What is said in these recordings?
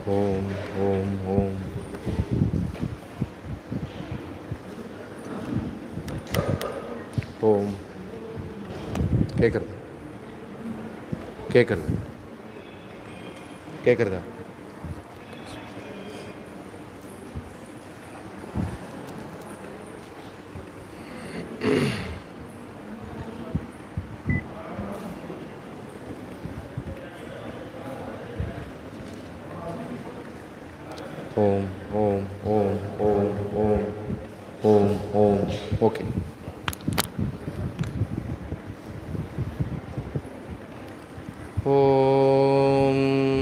ஓம் ஓம் ஓம் ஓம் கேட்குறது கேட்குறது கேட்குறதா ஓம் ஓம் ஓம் ஓம் ஓம் ஓம் ஓம் ஓகே ॐ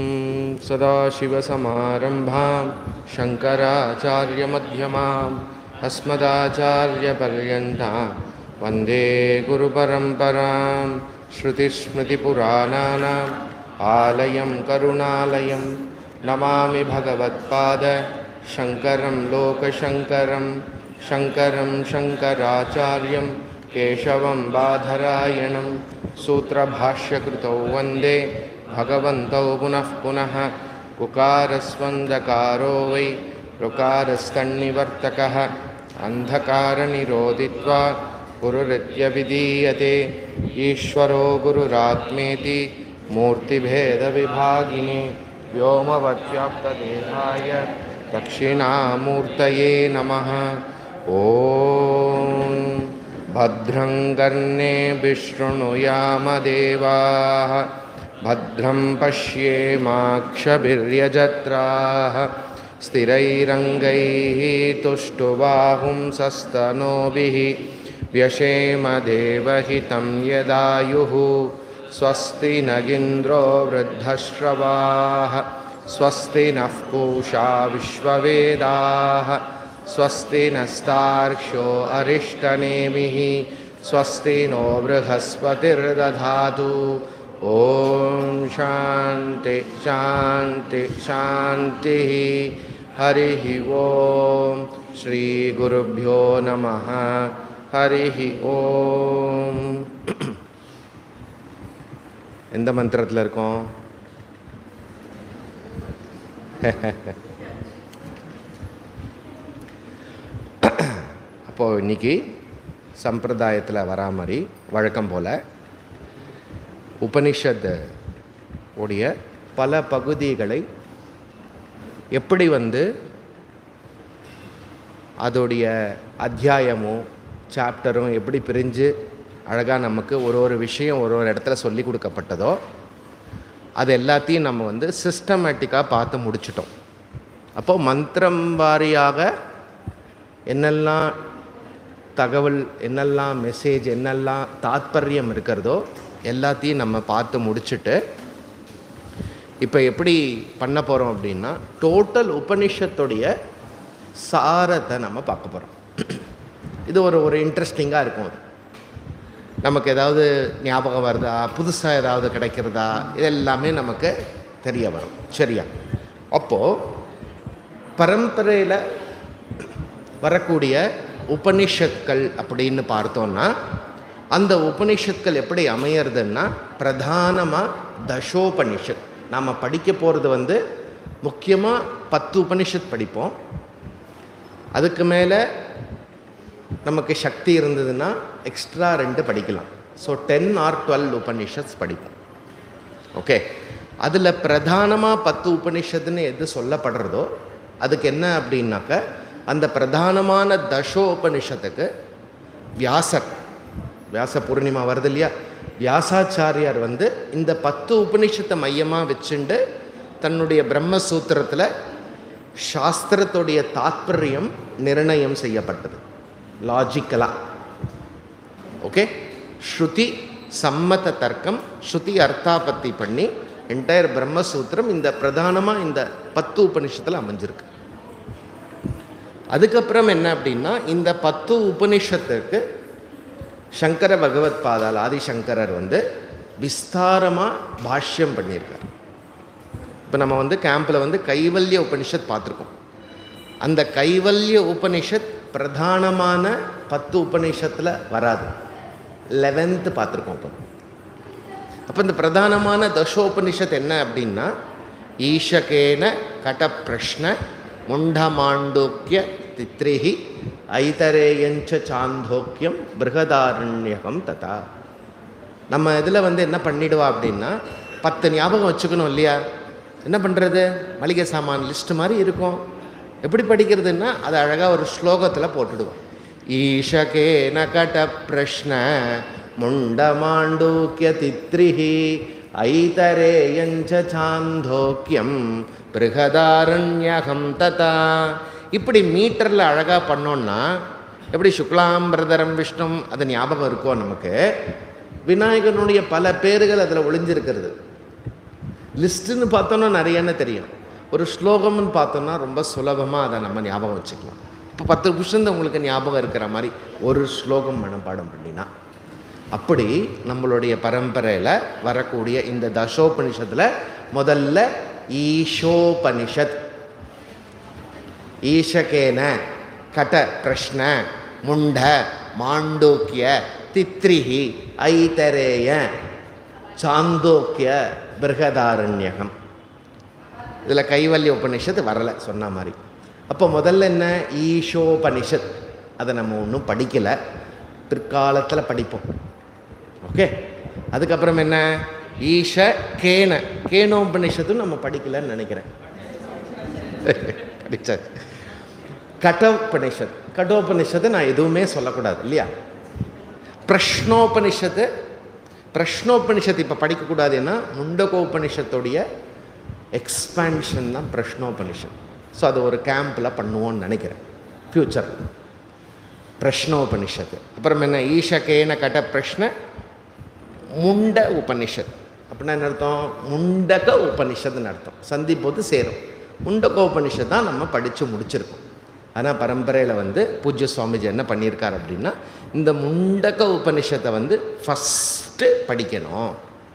सदाशिवसमारम्भां शङ्कराचार्यमध्यमाम् अस्मदाचार्यपर्यन्तां वन्दे गुरुपरम्परां श्रुतिस्मृतिपुराणानाम् आलयं करुणालयं नमामि भगवत्पाद शङ्करं लोकशङ्करं शङ्करं शङ्कराचार्यं केशवं बाधरायणं सूत्रभाष्यकृतौ वन्दे भगवन्तौ पुनः पुनः कुकारस्वन्दकारो वै ऋकारस्तन्निवर्तकः अन्धकारनिरोधित्वा गुरुरित्यभिधीयते ईश्वरो गुरुरात्मेति मूर्तिभेदविभागिने व्योमवद्व्याप्तदेहाय दक्षिणामूर्तये नमः ॐ भद्रं कर्णेभिशृणुयामदेवाः भद्रं पश्येमाक्षभिर्यजत्राः स्थिरैरङ्गैः तुष्टुबाहुंसस्तनोभिः व्यशेमदेवहितं यदायुः स्वस्ति न इन्द्रो वृद्धश्रवाः स्वस्ति नः पूषा विश्ववेदाः स्वस्ति नस्तार्क्ष्यो अरिष्टनेमिः स्वस्ति नो बृहस्पतिर्दधातु ॐ शान्ति शान्ति शान्तिः हरिः ॐ श्रीगुरुभ्यो नमः हरिः ॐ எந்த மந்திரத்தில் இருக்கோம் அப்போது இன்னைக்கு சம்பிரதாயத்தில் வரா மாதிரி வழக்கம் போல் உபனிஷத் உடைய பல பகுதிகளை எப்படி வந்து அதோடைய அத்தியாயமும் சாப்டரும் எப்படி பிரிஞ்சு அழகாக நமக்கு ஒரு ஒரு விஷயம் ஒரு ஒரு இடத்துல சொல்லி கொடுக்கப்பட்டதோ அது எல்லாத்தையும் நம்ம வந்து சிஸ்டமேட்டிக்காக பார்த்து முடிச்சிட்டோம் அப்போது மந்திரம் வாரியாக என்னெல்லாம் தகவல் என்னெல்லாம் மெசேஜ் என்னெல்லாம் தாத்பரியம் இருக்கிறதோ எல்லாத்தையும் நம்ம பார்த்து முடிச்சுட்டு இப்போ எப்படி பண்ண போகிறோம் அப்படின்னா டோட்டல் உபனிஷத்துடைய சாரத்தை நம்ம பார்க்க போகிறோம் இது ஒரு ஒரு இன்ட்ரெஸ்டிங்காக இருக்கும் அது நமக்கு ஏதாவது ஞாபகம் வருதா புதுசாக ஏதாவது கிடைக்கிறதா இது எல்லாமே நமக்கு தெரிய வரும் சரியா அப்போது பரம்பரையில் வரக்கூடிய உபனிஷத்கள் அப்படின்னு பார்த்தோன்னா அந்த உபனிஷத்கள் எப்படி அமையிறதுன்னா பிரதானமாக தசோபனிஷத் நாம் படிக்க போகிறது வந்து முக்கியமாக பத்து உபனிஷத் படிப்போம் அதுக்கு மேலே நமக்கு சக்தி இருந்ததுன்னா எக்ஸ்ட்ரா ரெண்டு படிக்கலாம் so ten or twelve Upanishads படிப்போம் ஓகே அதில் பிரதானமாக பத்து உபனிஷத்துன்னு எது சொல்லப்படுறதோ அதுக்கு என்ன அப்படின்னாக்க அந்த பிரதானமான தசோபனிஷத்துக்கு வியாசர் வியாச பூர்ணிமா வருது இல்லையா வியாசாச்சாரியார் வந்து இந்த பத்து உபனிஷத்தை மையமாக வச்சுண்டு தன்னுடைய பிரம்மசூத்திரத்தில் சாஸ்திரத்துடைய தாத்பரியம் நிர்ணயம் செய்யப்பட்டது லாஜிக்கலாக ஓகே ஸ்ருதி சம்மத தர்க்கம் ஸ்ருதி அர்த்தாபத்தி பண்ணி என்டையர் பிரம்மசூத்திரம் இந்த பிரதானமாக இந்த பத்து உபனிஷத்தில் அமைஞ்சிருக்கு அதுக்கப்புறம் என்ன அப்படின்னா இந்த பத்து உபனிஷத்துக்கு சங்கர பகவத் பாதால் ஆதிசங்கரர் வந்து விஸ்தாரமாக பாஷ்யம் பண்ணியிருக்கார் இப்போ நம்ம வந்து கேம்பில் வந்து கைவல்ய உபனிஷத் பார்த்துருக்கோம் அந்த கைவல்ய உபனிஷத் பிரதானமான பத்து உபனிஷத்தில் வராது லெவன்த்து பார்த்துருக்கோம் இப்போ அப்போ இந்த பிரதானமான தசோபனிஷத் என்ன அப்படின்னா ஈஷகேன கட பிரஷ்ன முண்டமாண்டோக்கிய தித்ரிஹி ஐதரேயஞ்ச சாந்தோக்கியம் பிருகதாரண்யகம் ததா நம்ம இதில் வந்து என்ன பண்ணிடுவா அப்படின்னா பத்து ஞாபகம் வச்சுக்கணும் இல்லையா என்ன பண்ணுறது மளிகை சாமான் லிஸ்ட் மாதிரி இருக்கும் எப்படி படிக்கிறதுன்னா அது அழகாக ஒரு ஸ்லோகத்தில் போட்டுடுவோம் ஈஷகேன கட பிரஷ்ன முண்டமாண்டூக்கிய தித்ரிஹி ஐதரேயஞ்ச சாந்தோக்கியம் பிருகதாரண்யகம் ததா இப்படி மீட்டரில் அழகாக பண்ணோன்னா எப்படி சுக்லாம்பிரதரம் விஷ்ணும் அது ஞாபகம் இருக்கோ நமக்கு விநாயகனுடைய பல பேர்கள் அதில் ஒளிஞ்சிருக்கிறது லிஸ்ட்டுன்னு பார்த்தோன்னா நிறையன்னு தெரியும் ஒரு ஸ்லோகம்னு பார்த்தோன்னா ரொம்ப சுலபமாக அதை நம்ம ஞாபகம் வச்சுக்கலாம் இப்போ பத்து புஷந்து உங்களுக்கு ஞாபகம் இருக்கிற மாதிரி ஒரு ஸ்லோகம் மனப்பாடம் பண்ணினா அப்படி நம்மளுடைய பரம்பரையில் வரக்கூடிய இந்த தசோபனிஷத்தில் முதல்ல ஈஷோபனிஷத் ஈஷகேன கட பிரஷ்ன முண்ட மாண்டோக்கிய தித்ரிஹி ஐதரேய சாந்தோக்கிய பிருகதாரண்யகம் இதில் கைவல்ய உபனிஷத்து வரலை சொன்ன மாதிரி அப்போ முதல்ல என்ன ஈஷோபனிஷத் அதை நம்ம ஒன்றும் படிக்கலை பிற்காலத்தில் படிப்போம் ஓகே அதுக்கப்புறம் என்ன ஈஷ கேன கேனோபனிஷத்தும் நம்ம படிக்கலைன்னு நினைக்கிறேன் படிச்சாச்சு கடோபனிஷத் கடோபனிஷத்து நான் எதுவுமே சொல்லக்கூடாது இல்லையா பிரஷ்னோபனிஷத்து பிரஷ்னோபனிஷத்து இப்போ படிக்கக்கூடாதுன்னா முண்டகோபனிஷத்துடைய எக்ஸ்பேன்ஷன் தான் பிரஷ்னோபனிஷத் ஸோ அது ஒரு கேம்பில் பண்ணுவோன்னு நினைக்கிறேன் ஃப்யூச்சர் பிரஷ்னோபனிஷத்து அப்புறம் என்ன ஈஷகேன கட பிரஷ்ன முண்ட உபனிஷத் அப்படின்னா என்ன அர்த்தம் முண்டக உபனிஷத்துன்னு அர்த்தம் சந்திப்போது சேரும் முண்டக உபனிஷத் தான் நம்ம படித்து முடிச்சிருக்கோம் ஆனால் பரம்பரையில் வந்து பூஜ்ய சுவாமிஜி என்ன பண்ணியிருக்கார் அப்படின்னா இந்த முண்டக உபனிஷத்தை வந்து ஃபஸ்ட்டு படிக்கணும்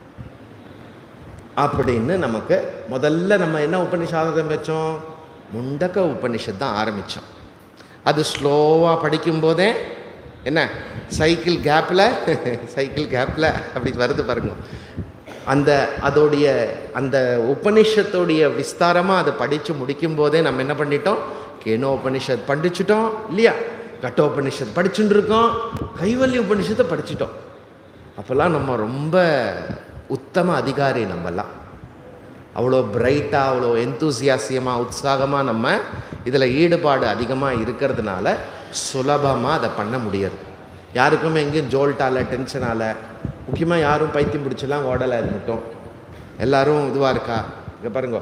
அப்படின்னு நமக்கு முதல்ல நம்ம என்ன உபனிஷாதம் வச்சோம் முண்டக உபனிஷத் தான் ஆரம்பித்தோம் அது ஸ்லோவாக படிக்கும்போதே என்ன சைக்கிள் கேப்பில் சைக்கிள் கேப்பில் அப்படி வருது பாருங்க அந்த அதோடைய அந்த உபனிஷத்தோடைய விஸ்தாரமாக அதை படித்து முடிக்கும் போதே நம்ம என்ன பண்ணிட்டோம் கேனோ உபனிஷத் படிச்சுட்டோம் இல்லையா கட்டோபனிஷத் படிச்சுட்டு இருக்கோம் கைவல்ய உபனிஷத்தை படிச்சிட்டோம் அப்போல்லாம் நம்ம ரொம்ப உத்தம அதிகாரி நம்மெல்லாம் அவ்வளோ பிரைட்டாக அவ்வளோ எந்தூசியாசியமாக உற்சாகமாக நம்ம இதில் ஈடுபாடு அதிகமாக இருக்கிறதுனால சுலபமாக அதை பண்ண முடியாது யாருக்குமே எங்கேயும் ஜோல்ட்டால டென்ஷனால் முக்கியமாக யாரும் பைத்தியம் பிடிச்சலாம் ஓடலை அது மட்டும் எல்லாரும் இதுவாக இருக்கா இங்கே பாருங்க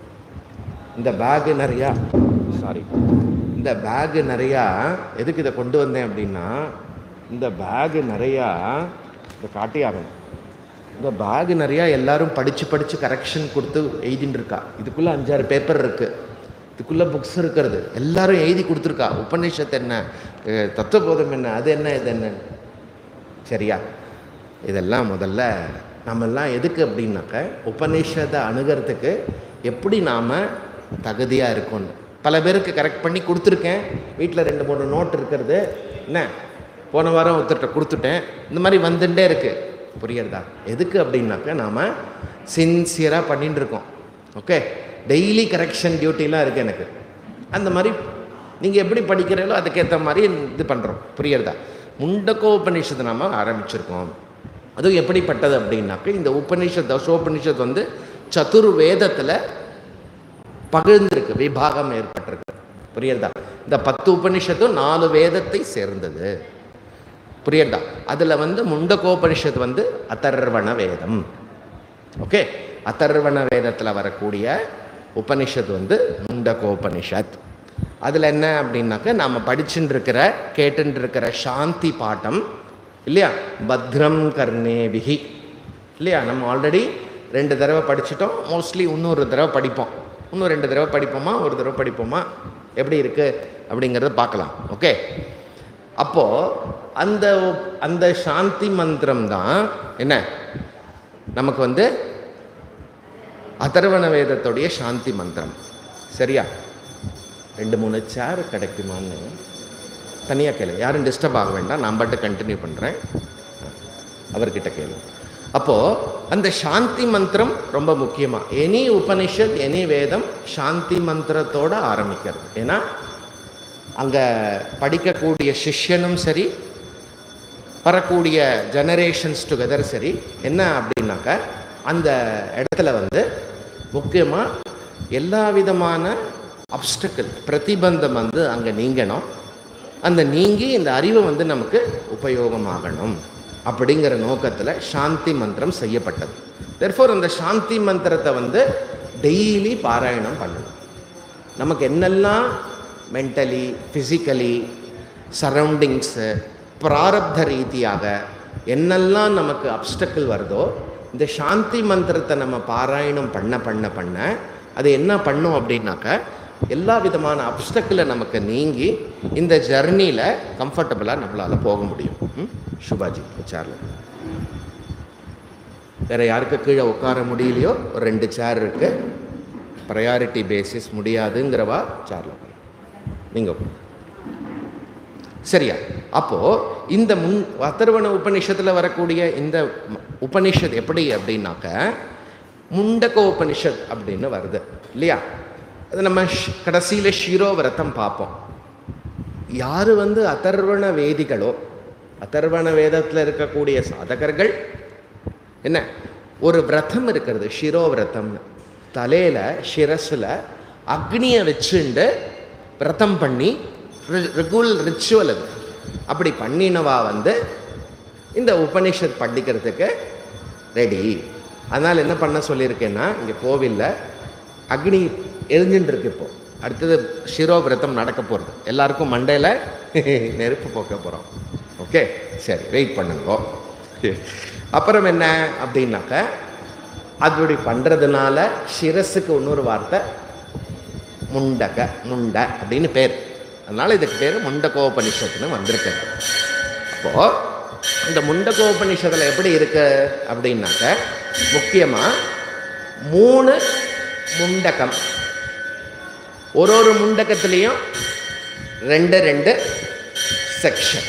இந்த பேகு நிறையா சாரி இந்த பேகு நிறையா எதுக்கு இதை கொண்டு வந்தேன் அப்படின்னா இந்த பேகு நிறையா இதை காட்டி ஆகணும் இந்த பேகு நிறையா எல்லாரும் படித்து படித்து கரெக்ஷன் கொடுத்து எழுதின்னு இருக்கா இதுக்குள்ளே அஞ்சாறு பேப்பர் இருக்குது இதுக்குள்ளே புக்ஸ் இருக்கிறது எல்லாரும் எழுதி கொடுத்துருக்கா உபநிஷத்து என்ன அஹ் தத்துவபோதம் என்ன அது என்ன இது என்ன சரியா இதெல்லாம் முதல்ல நம்மெல்லாம் எதுக்கு அப்படின்னாக்க உபநிஷத்தை அணுகிறதுக்கு எப்படி நாம் தகுதியாக இருக்கோன்னு பல பேருக்கு கரெக்ட் பண்ணி கொடுத்துருக்கேன் வீட்டில் ரெண்டு மூணு நோட் இருக்கிறது என்ன போன வாரம் ஒருத்தர்கிட்ட கொடுத்துட்டேன் இந்த மாதிரி வந்துட்டே இருக்குது புரியுறதா எதுக்கு அப்படின்னாக்க நாம் சின்சியராக பண்ணிட்டு இருக்கோம் ஓகே டெய்லி கரெக்ஷன் டியூட்டிலாம் இருக்குது எனக்கு அந்த மாதிரி நீங்கள் எப்படி படிக்கிறீங்களோ அதுக்கேற்ற மாதிரி இது பண்ணுறோம் புரியுறதா முண்டக்கோ உபநிஷத்தை நாம் ஆரம்பிச்சிருக்கோம் அதுவும் எப்படிப்பட்டது அப்படின்னாக்க இந்த உபநிஷத் தசோபனிஷத் வந்து சதுர் வேதத்தில் பகிர்ந்திருக்கு விபாகம் ஏற்பட்டிருக்கு புரியுறதா இந்த பத்து உபனிஷத்தும் நாலு வேதத்தை சேர்ந்தது புரியுறதா அதில் வந்து முண்டகோபனிஷத் வந்து அதர்வண வேதம் ஓகே அதர்வண வேதத்தில் வரக்கூடிய உபனிஷத் வந்து முண்டகோபனிஷத் அதில் என்ன அப்படின்னாக்க நாம் படிச்சுட்டு இருக்கிற கேட்டுட்டு இருக்கிற சாந்தி பாட்டம் இல்லையா பத்ரம் கர்ணேபிகி இல்லையா நம்ம ஆல்ரெடி ரெண்டு தடவை படிச்சிட்டோம் மோஸ்ட்லி இன்னொரு தடவை படிப்போம் இன்னும் ரெண்டு தடவை படிப்போமா ஒரு தடவை படிப்போமா எப்படி இருக்குது அப்படிங்கிறத பார்க்கலாம் ஓகே அப்போது அந்த அந்த சாந்தி மந்திரம் தான் என்ன நமக்கு வந்து அதர்வண வேதத்துடைய சாந்தி மந்திரம் சரியா ரெண்டு மூணு சேர் கிடைக்குமான்னு தனியாக கேளு யாரும் டிஸ்டர்ப் ஆக வேண்டாம் நான் பாட்டு கண்டினியூ பண்ணுறேன் அவர்கிட்ட கேளு அப்போது அந்த சாந்தி மந்திரம் ரொம்ப முக்கியமாக எனி உபனிஷத் எனி வேதம் சாந்தி மந்திரத்தோட ஆரம்பிக்கிறது ஏன்னா அங்கே படிக்கக்கூடிய சிஷ்யனும் சரி வரக்கூடிய ஜெனரேஷன்ஸ் டுகெதர் சரி என்ன அப்படின்னாக்க அந்த இடத்துல வந்து முக்கியமாக எல்லா விதமான அப்டக்கிள் பிரதிபந்தம் வந்து அங்கே நீங்கணும் அந்த நீங்கி இந்த அறிவு வந்து நமக்கு உபயோகமாகணும் அப்படிங்கிற நோக்கத்தில் சாந்தி மந்திரம் செய்யப்பட்டது தெர்ஃபோர் அந்த சாந்தி மந்திரத்தை வந்து டெய்லி பாராயணம் பண்ணணும் நமக்கு என்னெல்லாம் மென்டலி ஃபிசிக்கலி சரௌண்டிங்ஸு பிராரப்த ரீதியாக என்னெல்லாம் நமக்கு அப்டக்கிள் வருதோ இந்த சாந்தி மந்திரத்தை நம்ம பாராயணம் பண்ண பண்ண பண்ண அது என்ன பண்ணும் அப்படின்னாக்க எல்லா விதமான அப்டக்கிளை நமக்கு நீங்கி இந்த ஜர்னியில் கம்ஃபர்டபுளாக நம்மளால் போக முடியும் ம்? சுபாஜி சேர்ல வேற யாருக்கு கீழே உட்கார முடியலையோ ஒரு ரெண்டு சேர் இருக்கு ப்ரையாரிட்டி பேசிஸ் முடியாதுங்கிறவா சேர்ல நீங்கள் சரியா அப்போ இந்த முன் அத்தர்வண உபனிஷத்தில் வரக்கூடிய இந்த ம- உபனிஷத் எப்படி அப்படின்னாக்க முண்டக உபனிஷத் அப்படின்னு வருது இல்லையா அது நம்ம கடைசியில் ஷிரோவிரதம் பார்ப்போம் யார் வந்து அதர்வண வேதிகளோ அதர்வண வேதத்தில் இருக்கக்கூடிய சாதகர்கள் என்ன ஒரு விரதம் இருக்கிறது ஷிரோ விரதம்னு தலையில் ஷிரஸில் அக்னியை வச்சுண்டு விரதம் பண்ணி ரெகுல் ரிச்சுவல் அது அப்படி பண்ணினவா வந்து இந்த உபனிஷத் படிக்கிறதுக்கு ரெடி அதனால் என்ன பண்ண சொல்லியிருக்கேன்னா இங்கே கோவிலில் அக்னி எரிஞ்சுட்டு இருக்கு இப்போ அடுத்தது ஷிரோ விரதம் நடக்க போகிறது எல்லாருக்கும் மண்டையில் நெருப்பு போக்க போகிறோம் ஓகே சரி வெயிட் பண்ணுங்க அப்புறம் என்ன அப்படின்னாக்க அப்படி பண்ணுறதுனால சிரஸுக்கு இன்னொரு வார்த்தை முண்டக முண்ட அப்படின்னு பேர் அதனால் இதுக்கு பேர் முண்டகோபனிஷத்துன்னு வந்திருக்கு அப்போது இந்த முண்டகோபனிஷத்தில் எப்படி இருக்கு அப்படின்னாக்க முக்கியமாக மூணு முண்டகம் ஒரு ஒரு முண்டகத்துலேயும் ரெண்டு ரெண்டு செக்ஷன்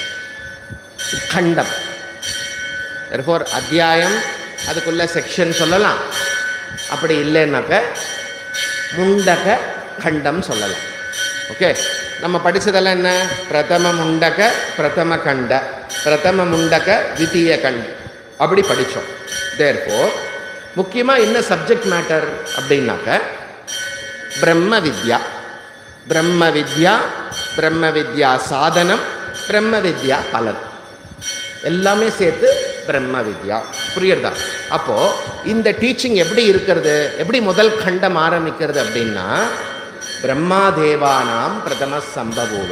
கண்டம் therefore அத்தியாயம் அதுக்குள்ள செக்ஷன் சொல்லலாம் அப்படி இல்லைன்னாக்க முண்டக கண்டம் சொல்லலாம் ஓகே நம்ம படிச்சதெல்லாம் என்ன பிரதம முண்டக பிரதம கண்ட பிரதம முண்டக தித்தீய கண்ட அப்படி படித்தோம் தேர்ஃபோர் முக்கியமாக என்ன சப்ஜெக்ட் மேட்டர் அப்படின்னாக்க பிரம்ம வித்யா பிரம்ம வித்யா பிரம்ம வித்யா சாதனம் பிரம்ம வித்யா பலன் எல்லாமே சேர்த்து பிரம்ம வித்யா புரியுறதா அப்போ இந்த டீச்சிங் எப்படி இருக்கிறது எப்படி முதல் கண்டம் ஆரம்பிக்கிறது அப்படின்னா பிரம்மா தேவானாம் பிரதம சம்பபூவ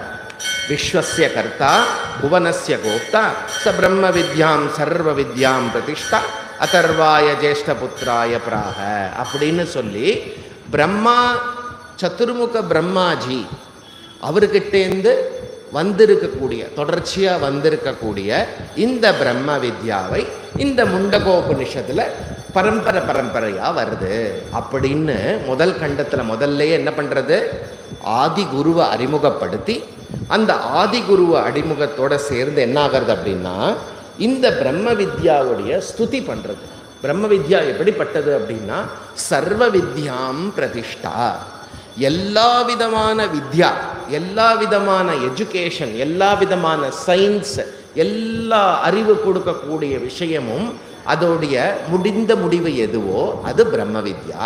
விஸ்வசிய கர்த்தா புவனஸ்ய கோப்தா ச பிரம்ம வித்யாம் சர்வ வித்யாம் பிரதிஷ்டா அதர்வாய ஜேஷ்டபுத்திராய பிராக அப்படின்னு சொல்லி பிரம்மா சதுர்முக பிரம்மாஜி அவர்கிட்டேருந்து வந்திருக்கக்கூடிய தொடர்ச்சியாக வந்திருக்கக்கூடிய இந்த பிரம்ம வித்யாவை இந்த முண்டகோபனிஷத்தில் பரம்பரை பரம்பரையாக வருது அப்படின்னு முதல் கண்டத்தில் முதல்லயே என்ன பண்ணுறது ஆதி குருவை அறிமுகப்படுத்தி அந்த ஆதி குருவை அறிமுகத்தோட சேர்ந்து என்ன ஆகிறது அப்படின்னா இந்த பிரம்ம வித்யாவுடைய ஸ்துதி பண்ணுறது பிரம்ம வித்யா எப்படிப்பட்டது அப்படின்னா சர்வ வித்யாம் பிரதிஷ்டா எல்லா விதமான வித்யா எல்லா விதமான எஜுகேஷன் எல்லா விதமான சயின்ஸ் எல்லா அறிவு கொடுக்கக்கூடிய விஷயமும் அதோடைய முடிந்த முடிவு எதுவோ அது பிரம்ம வித்யா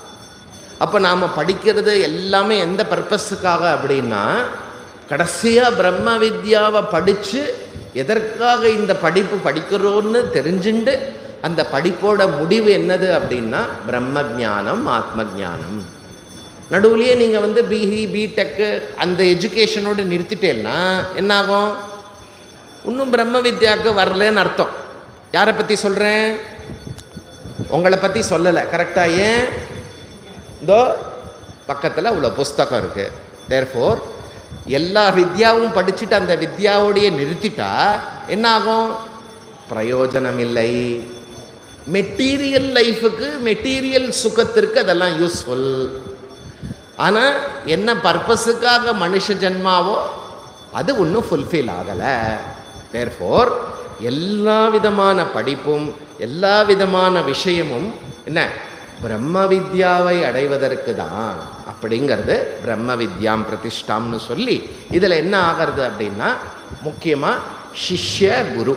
அப்போ நாம் படிக்கிறது எல்லாமே எந்த பர்பஸுக்காக அப்படின்னா கடைசியாக பிரம்ம வித்யாவை படித்து எதற்காக இந்த படிப்பு படிக்கிறோன்னு தெரிஞ்சுண்டு அந்த படிப்போட முடிவு என்னது அப்படின்னா பிரம்ம ஞானம் ஆத்ம ஞானம் நடுவுலயே நீங்கள் வந்து பிஇ பிடெக்கு அந்த எஜுகேஷனோடு நிறுத்திட்டேன்னா என்னாகும் இன்னும் பிரம்ம வித்யாவுக்கு வரலன்னு அர்த்தம் யாரை பற்றி சொல்கிறேன் உங்களை பற்றி சொல்லலை கரெக்டாக ஏன் இதோ பக்கத்தில் உள்ள புஸ்தகம் இருக்குது தேர்ஃபோர் எல்லா வித்யாவும் படிச்சுட்டு அந்த வித்யாவோடையே நிறுத்திட்டா என்ன ஆகும் பிரயோஜனம் இல்லை மெட்டீரியல் லைஃபுக்கு மெட்டீரியல் சுகத்திற்கு அதெல்லாம் யூஸ்ஃபுல் ஆனால் என்ன பர்பஸுக்காக மனுஷ ஜென்மாவோ அது ஒன்றும் ஃபுல்ஃபில் ஆகலை தேர்ஃபோர் எல்லா விதமான படிப்பும் எல்லா விதமான விஷயமும் என்ன பிரம்ம வித்யாவை அடைவதற்கு தான் அப்படிங்கிறது பிரம்ம வித்யாம் பிரதிஷ்டாம்னு சொல்லி இதில் என்ன ஆகிறது அப்படின்னா முக்கியமாக சிஷ்ய குரு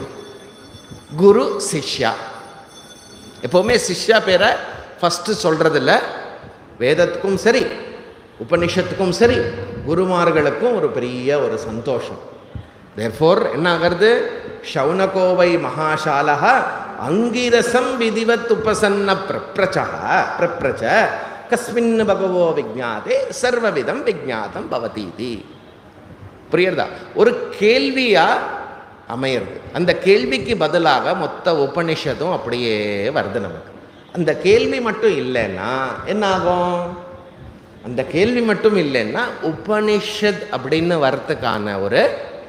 குரு சிஷ்யா எப்போவுமே சிஷ்யா பேரை ஃபஸ்ட்டு சொல்கிறதில்ல வேதத்துக்கும் சரி உபனிஷத்துக்கும் சரி குருமார்களுக்கும் ஒரு பெரிய ஒரு சந்தோஷம் தேர்ஃபோர் என்ன ஆகிறது ஷௌனகோவை மகாசாலக அங்கிரசம் விதிவத் உபசன்ன பிரப்ரச்சா பிரப்ரச்ச கஸ்மின் பகவோ விஜாதே சர்வவிதம் விஜாதம் பவதீதி புரியுறதா ஒரு கேள்வியா அமையிறது அந்த கேள்விக்கு பதிலாக மொத்த உபனிஷத்தும் அப்படியே வருது நமக்கு அந்த கேள்வி மட்டும் இல்லைன்னா என்ன ஆகும் அந்த கேள்வி மட்டும் இல்லைன்னா உபனிஷத் அப்படின்னு வரத்துக்கான ஒரு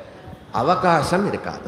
அவகாசம் இருக்காது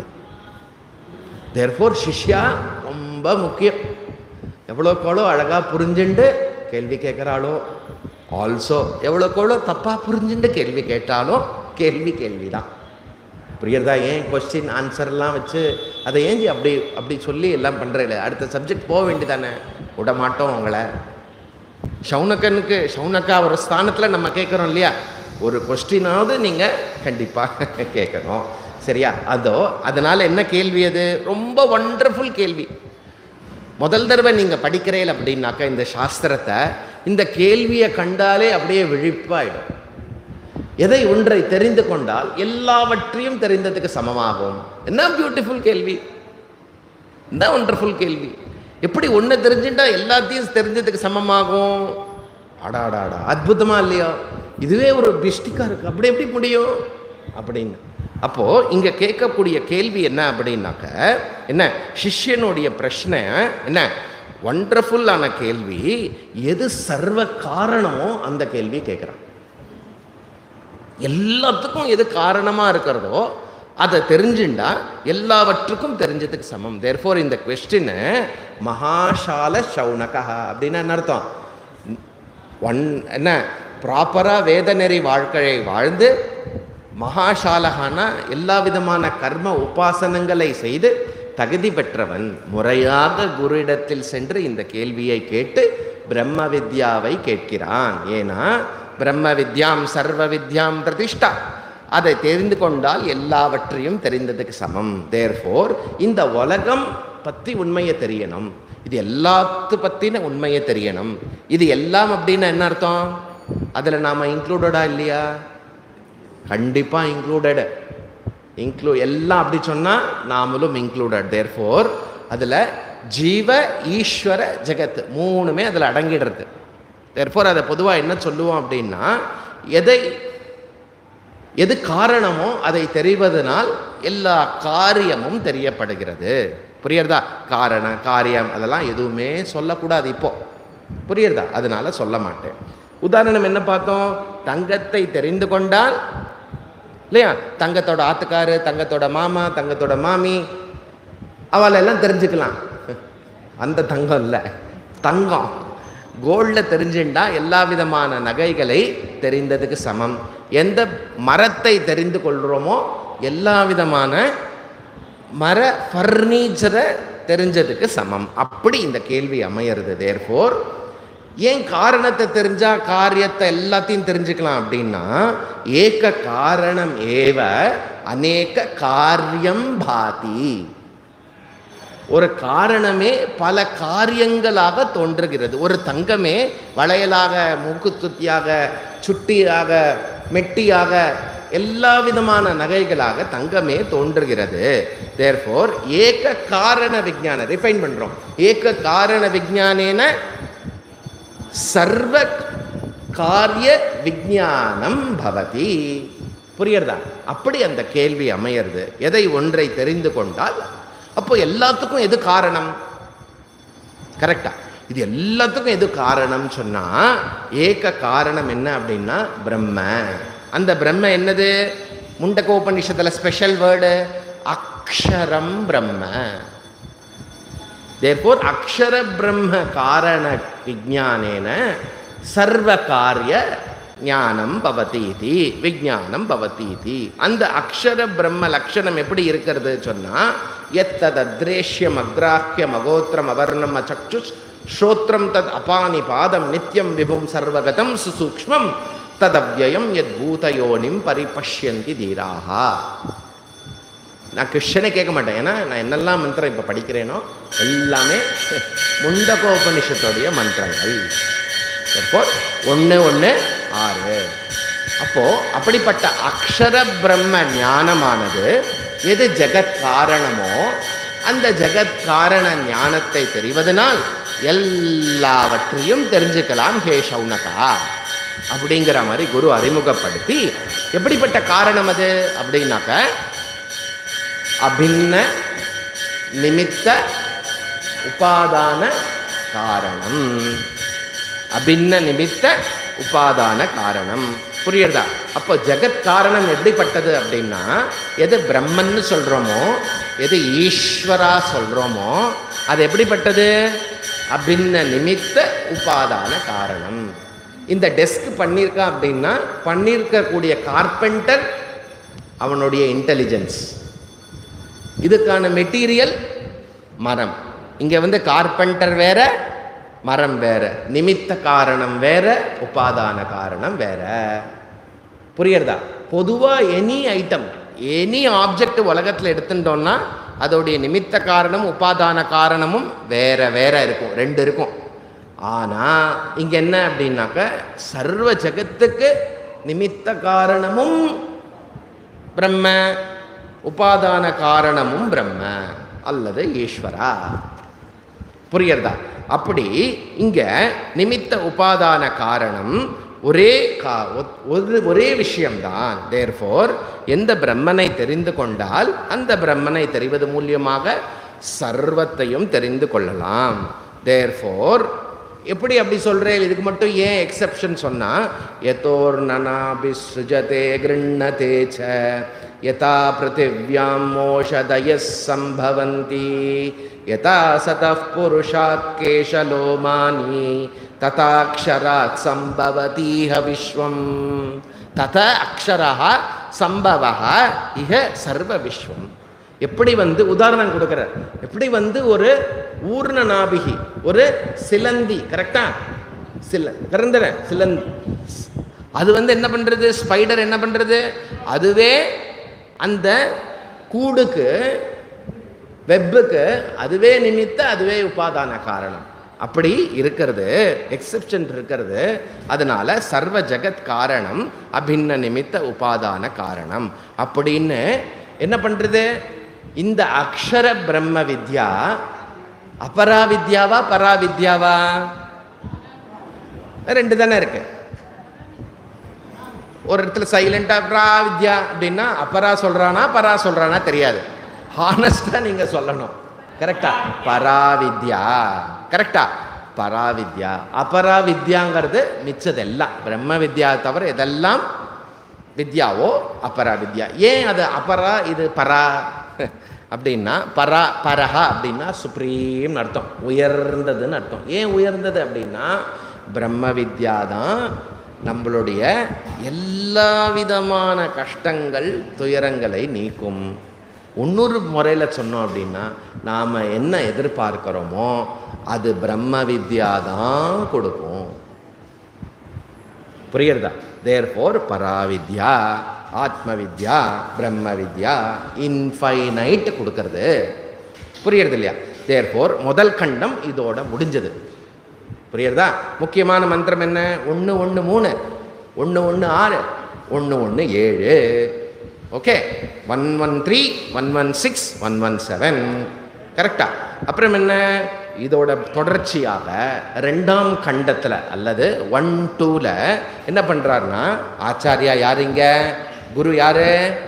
தேர்ஃபோர் சிஷ்யா ரொம்ப முக்கியம் எவ்வளோக்கெவ்வளோ அழகாக புரிஞ்சுண்டு கேள்வி கேட்குறாளோ ஆல்சோ எவ்வளோக்கெவ்வளோ தப்பாக புரிஞ்சுண்டு கேள்வி கேட்டாலும் கேள்வி கேள்வி தான் புரியுறதா ஏன் கொஸ்டின் ஆன்சர்லாம் வச்சு அதை ஏஞ்சி அப்படி அப்படி சொல்லி எல்லாம் பண்ணுறேன் அடுத்த சப்ஜெக்ட் போக வேண்டியதானே விட மாட்டோம் உங்களை ஷவுனக்கனுக்கு ஷவுனக்கா ஒரு ஸ்தானத்தில் நம்ம கேட்குறோம் இல்லையா ஒரு கொஸ்டினாவது நீங்கள் கண்டிப்பாக கேட்கணும் சரியா அதோ அதனால் என்ன கேள்வி அது ரொம்ப ஒண்டர்ஃபுல் கேள்வி முதல் தடவை நீங்கள் படிக்கிறீர்கள் அப்படின்னாக்கா இந்த சாஸ்திரத்தை இந்த கேள்வியை கண்டாலே அப்படியே விழிப்பாயிடும் எதை ஒன்றை தெரிந்து கொண்டால் எல்லாவற்றையும் தெரிந்ததுக்கு சமமாகும் என்ன பியூட்டிஃபுல் கேள்வி என்ன ஒண்டர்ஃபுல் கேள்வி எப்படி ஒன்று தெரிஞ்சுட்டா எல்லாத்தையும் தெரிஞ்சதுக்கு சமமாகும் அடாடாடா அற்புதமா இல்லையா இதுவே ஒரு பிஸ்டிக்கா இருக்கு அப்படி எப்படி முடியும் அப்படின்னு அப்போ இங்க கேட்கக்கூடிய கேள்வி என்ன அப்படின்னாக்க என்ன சிஷ்யனுடைய பிரச்சனை என்ன ஒண்டர்ஃபுல்லான கேள்வி எது சர்வ காரணமோ அந்த கேள்வி கேட்குறான் எல்லாத்துக்கும் எது காரணமாக இருக்கிறதோ அதை தெரிஞ்சுண்டா எல்லாவற்றுக்கும் தெரிஞ்சதுக்கு சமம் தேர்ஃபோர் இந்த கொஸ்டின் மகாசால சௌனகா அப்படின்னா என்ன அர்த்தம் ஒன் என்ன ப்ராப்பராக வேதநெறி வாழ்க்கையை வாழ்ந்து மகாசாலகானா எல்லா விதமான கர்ம உபாசனங்களை செய்து தகுதி பெற்றவன் முறையாக குருவிடத்தில் சென்று இந்த கேள்வியை கேட்டு பிரம்ம வித்யாவை கேட்கிறான் ஏன்னா பிரம்ம வித்யாம் சர்வ வித்யாம் பிரதிஷ்டா அதை தெரிந்து கொண்டால் எல்லாவற்றையும் தெரிந்ததுக்கு சமம் தேர்ஃபோர் இந்த உலகம் பற்றி உண்மையை தெரியணும் இது எல்லாத்து பற்றின உண்மையை தெரியணும் இது எல்லாம் அப்படின்னா என்ன அர்த்தம் அதில் நாம் இன்க்ளூடடா இல்லையா கண்டிப்பாக இன்க்ளூடடு இன்க்ளூ எல்லாம் அப்படி சொன்னால் நாமளும் இன்க்ளூடட் தேர்ஃபோர் அதில் ஜீவ ஈஸ்வர ஜெகத் மூணுமே அதில் அடங்கிடுறது தேர்ஃபோர் அதை பொதுவாக என்ன சொல்லுவோம் அப்படின்னா எதை எது காரணமோ அதை தெரிவதனால் எல்லா காரியமும் தெரியப்படுகிறது புரியுறதா காரண காரியம் அதெல்லாம் எதுவுமே சொல்லக்கூடாது இப்போ புரியுறதா அதனால சொல்ல மாட்டேன் உதாரணம் என்ன பார்த்தோம் தங்கத்தை தெரிந்து கொண்டால் இல்லையா தங்கத்தோட ஆத்துக்காரு தங்கத்தோட மாமா தங்கத்தோட மாமி அவளை எல்லாம் தெரிஞ்சுக்கலாம் அந்த தங்கம் இல்லை தங்கம் கோல்டில் தெரிஞ்சுண்டா எல்லா விதமான நகைகளை தெரிந்ததுக்கு சமம் எந்த மரத்தை தெரிந்து கொள்கிறோமோ எல்லா விதமான மர ஃபர்னிச்சரை தெரிஞ்சதுக்கு சமம் அப்படி இந்த கேள்வி அமையிறது தேர்ஃபோர் ஏன் காரணத்தை தெரிஞ்சா காரியத்தை எல்லாத்தையும் தெரிஞ்சுக்கலாம் அப்படின்னா ஏக காரணம் ஏவ அநேக காரியம் பாதி ஒரு காரணமே பல காரியங்களாக தோன்றுகிறது ஒரு தங்கமே வளையலாக மூக்குத்துத்தியாக சுட்டியாக மெட்டியாக எல்லா விதமான நகைகளாக தங்கமே தோன்றுகிறது தேர்ஃபோர் ஏக காரண விஞ்ஞான ரிஃபைன் பண்றோம் ஏக காரண விஞ்ஞானேன சர்வ காரிய விஞ்ஞானம் பவதி புரியுறதா அப்படி அந்த கேள்வி அமையிறது எதை ஒன்றை தெரிந்து கொண்டால் அப்போ எல்லாத்துக்கும் எது காரணம் கரெக்டா இது எல்லாத்துக்கும் எது காரணம் சொன்னா ஏக காரணம் என்ன அப்படின்னா பிரம்ம அந்த பிரம்ம என்னது முண்டகோபனிஷத்துல ஸ்பெஷல் வேர்டு அக்ஷரம் பிரம்ம தேர்போர் அக்ஷர பிரம்ம காரண விஜானேன சர்வ காரிய ஞானம் பவதீதி விஜானம் பவதீதி அந்த அக்ஷர பிரம்ம லட்சணம் எப்படி இருக்கிறது சொன்னா எத்ததத்ரேஷ்யம் அக்ராஹ்யம் அகோத்திரம் அவர்ணம் அச்சக்ஷுஷ் ஸ்ரோத்ரம் தத் அபானி பாதம் நித்யம் விபும் சர்வகதம் சுசூக்ஷ்மம் ததவ்யயம் யத் பூதயோனிம் பரிபஷ்யந்தி தீராகா நான் கிருஷ்ணனை கேட்க மாட்டேன் ஏன்னா நான் என்னெல்லாம் மந்திரம் இப்போ படிக்கிறேனோ எல்லாமே முண்டகோபனிஷத்துடைய மந்திரங்கள் அப்போ ஒன்று ஒன்று ஆறு அப்போ அப்படிப்பட்ட அக்ஷர பிரம்ம ஞானமானது எது ஜெகத் காரணமோ அந்த ஜெகத் காரண ஞானத்தை தெரிவதனால் எல்லாவற்றையும் தெரிஞ்சுக்கலாம் ஹே சௌனகா அப்படிங்கிற மாதிரி குரு அறிமுகப்படுத்தி எப்படிப்பட்ட காரணம் அது அப்படின்னாக்க அபின்ன நிமித்த உபாதான காரணம் அபின்ன நிமித்த உபாதான காரணம் புரியுறதா அப்போ ஜெகத் காரணம் எப்படிப்பட்டது அப்படின்னா எது பிரம்மன்னு சொல்கிறோமோ எது ஈஸ்வரா சொல்கிறோமோ அது எப்படிப்பட்டது அபின்ன நிமித்த உபாதான காரணம் இந்த டெஸ்க் பண்ணியிருக்கா அப்படின்னா பண்ணியிருக்கக்கூடிய கார்பெண்டர் அவனுடைய இன்டெலிஜென்ஸ் இதுக்கான மெட்டீரியல் மரம் இங்கே வந்து கார்பெண்டர் வேற மரம் வேற நிமித்த காரணம் வேற உபாதான காரணம் வேற புரியுறதா பொதுவாக எனி ஐட்டம் எனி ஆப்ஜெக்ட் உலகத்தில் எடுத்துட்டோம்னா அதோடைய நிமித்த காரணம் உபாதான காரணமும் வேற வேற இருக்கும் ரெண்டு இருக்கும் ஆனால் இங்கே என்ன அப்படின்னாக்க சர்வ ஜகத்துக்கு நிமித்த காரணமும் பிரம்ம உபாதான காரணமும் பிரம்ம அல்லது ஈஸ்வரா புரியுறதா அப்படி இங்க நிமித்த உபாதான காரணம் ஒரே கா ஒத்- ஒரு ஒரே விஷயம்தான் தேர்ஃபோர் எந்த பிரம்மனை தெரிந்து கொண்டால் அந்த பிரம்மனை தெரிவது மூலியமாக சர்வத்தையும் தெரிந்து கொள்ளலாம் தேர்ஃபோர் எப்படி அப்படி சொல்றேன் இதுக்கு மட்டும் ஏன் எக்ஸெப்ஷன் சொன்னா எதோர் நனாபிஸ்ருஜதே கிருண்ணதே ச யதா பிருத்திவ்யாம் மோஷதய சம்பவந்தி யதா சதः புருஷாத் கேஷலோமானி ததாக்ஷராத் சம்பவதீஹ விஸ்வம் தத அக்ஷரः சம்பவः இஹ சர்வ விஸ்வம் எப்படி வந்து உதாரணம் கொடுக்குறார் எப்படி வந்து ஒரு ஊர்ண நாபிகி ஒரு சிலந்தி கரெக்டா சில திறந்துற சிலந்தி அது வந்து என்ன பண்றது ஸ்பைடர் என்ன பண்றது அதுவே அந்த கூடுக்கு வெப்புக்கு அதுவே நிமித்த அதுவே உபாதான காரணம் அப்படி இருக்கிறது எக்ஸெப்ஷன் இருக்கிறது அதனால சர்வ ஜெகத் காரணம் அபின்ன நிமித்த உபாதான காரணம் அப்படின்னு என்ன பண்றது இந்த அக்ஷர பிரம்ம வித்யா அபரா வித்யாவா பரா வித்யாவா ரெண்டு தானே இருக்கு ஒரு இடத்துல சைலண்டா பரா வித்யா அப்படின்னா அப்பரா சொல்றானா பரா சொல்றானா தெரியாது ஹானஸ்டா நீங்க சொல்லணும் கரெக்டா பரா வித்யா கரெக்டா பரா வித்யா அபரா வித்யாங்கிறது மிச்சதெல்லாம் பிரம்ம வித்யா தவிர இதெல்லாம் வித்யாவோ அபரா வித்யா ஏன் அது அபரா இது பரா அப்படின்னா பரா பரஹா அப்படின்னா சுப்ரீம்னு அர்த்தம் உயர்ந்ததுன்னு அர்த்தம் ஏன் உயர்ந்தது அப்படின்னா பிரம்ம வித்யா தான் நம்மளுடைய எல்லா விதமான கஷ்டங்கள் துயரங்களை நீக்கும் இன்னொரு முறையில் சொன்னோம் அப்படின்னா நாம் என்ன எதிர்பார்க்கிறோமோ அது பிரம்ம வித்யா தான் கொடுக்கும் புரியுறதா தேர் ஃபோர் பராவித்யா ஆத்ம வித்யா பிரம்ம வித்யா இன்ஃபைனைட் கொடுக்கறது புரியுறது இல்லையா தேர் ஃபோர் முதல் கண்டம் இதோட முடிஞ்சது புரியுறதா முக்கியமான மந்திரம் என்ன ஒன்று ஒன்று மூணு ஒன்று ஒன்று ஆறு ஒன்று ஒன்று ஏழு okay one one three one one six one one seven கரெக்டா அப்புறம் என்ன இதோட தொடர்ச்சியாக ரெண்டாம் கண்டத்தில் அல்லது ஒன் டூவில் என்ன பண்ணுறாருன்னா ஆச்சாரியா யாருங்க குரு யாரு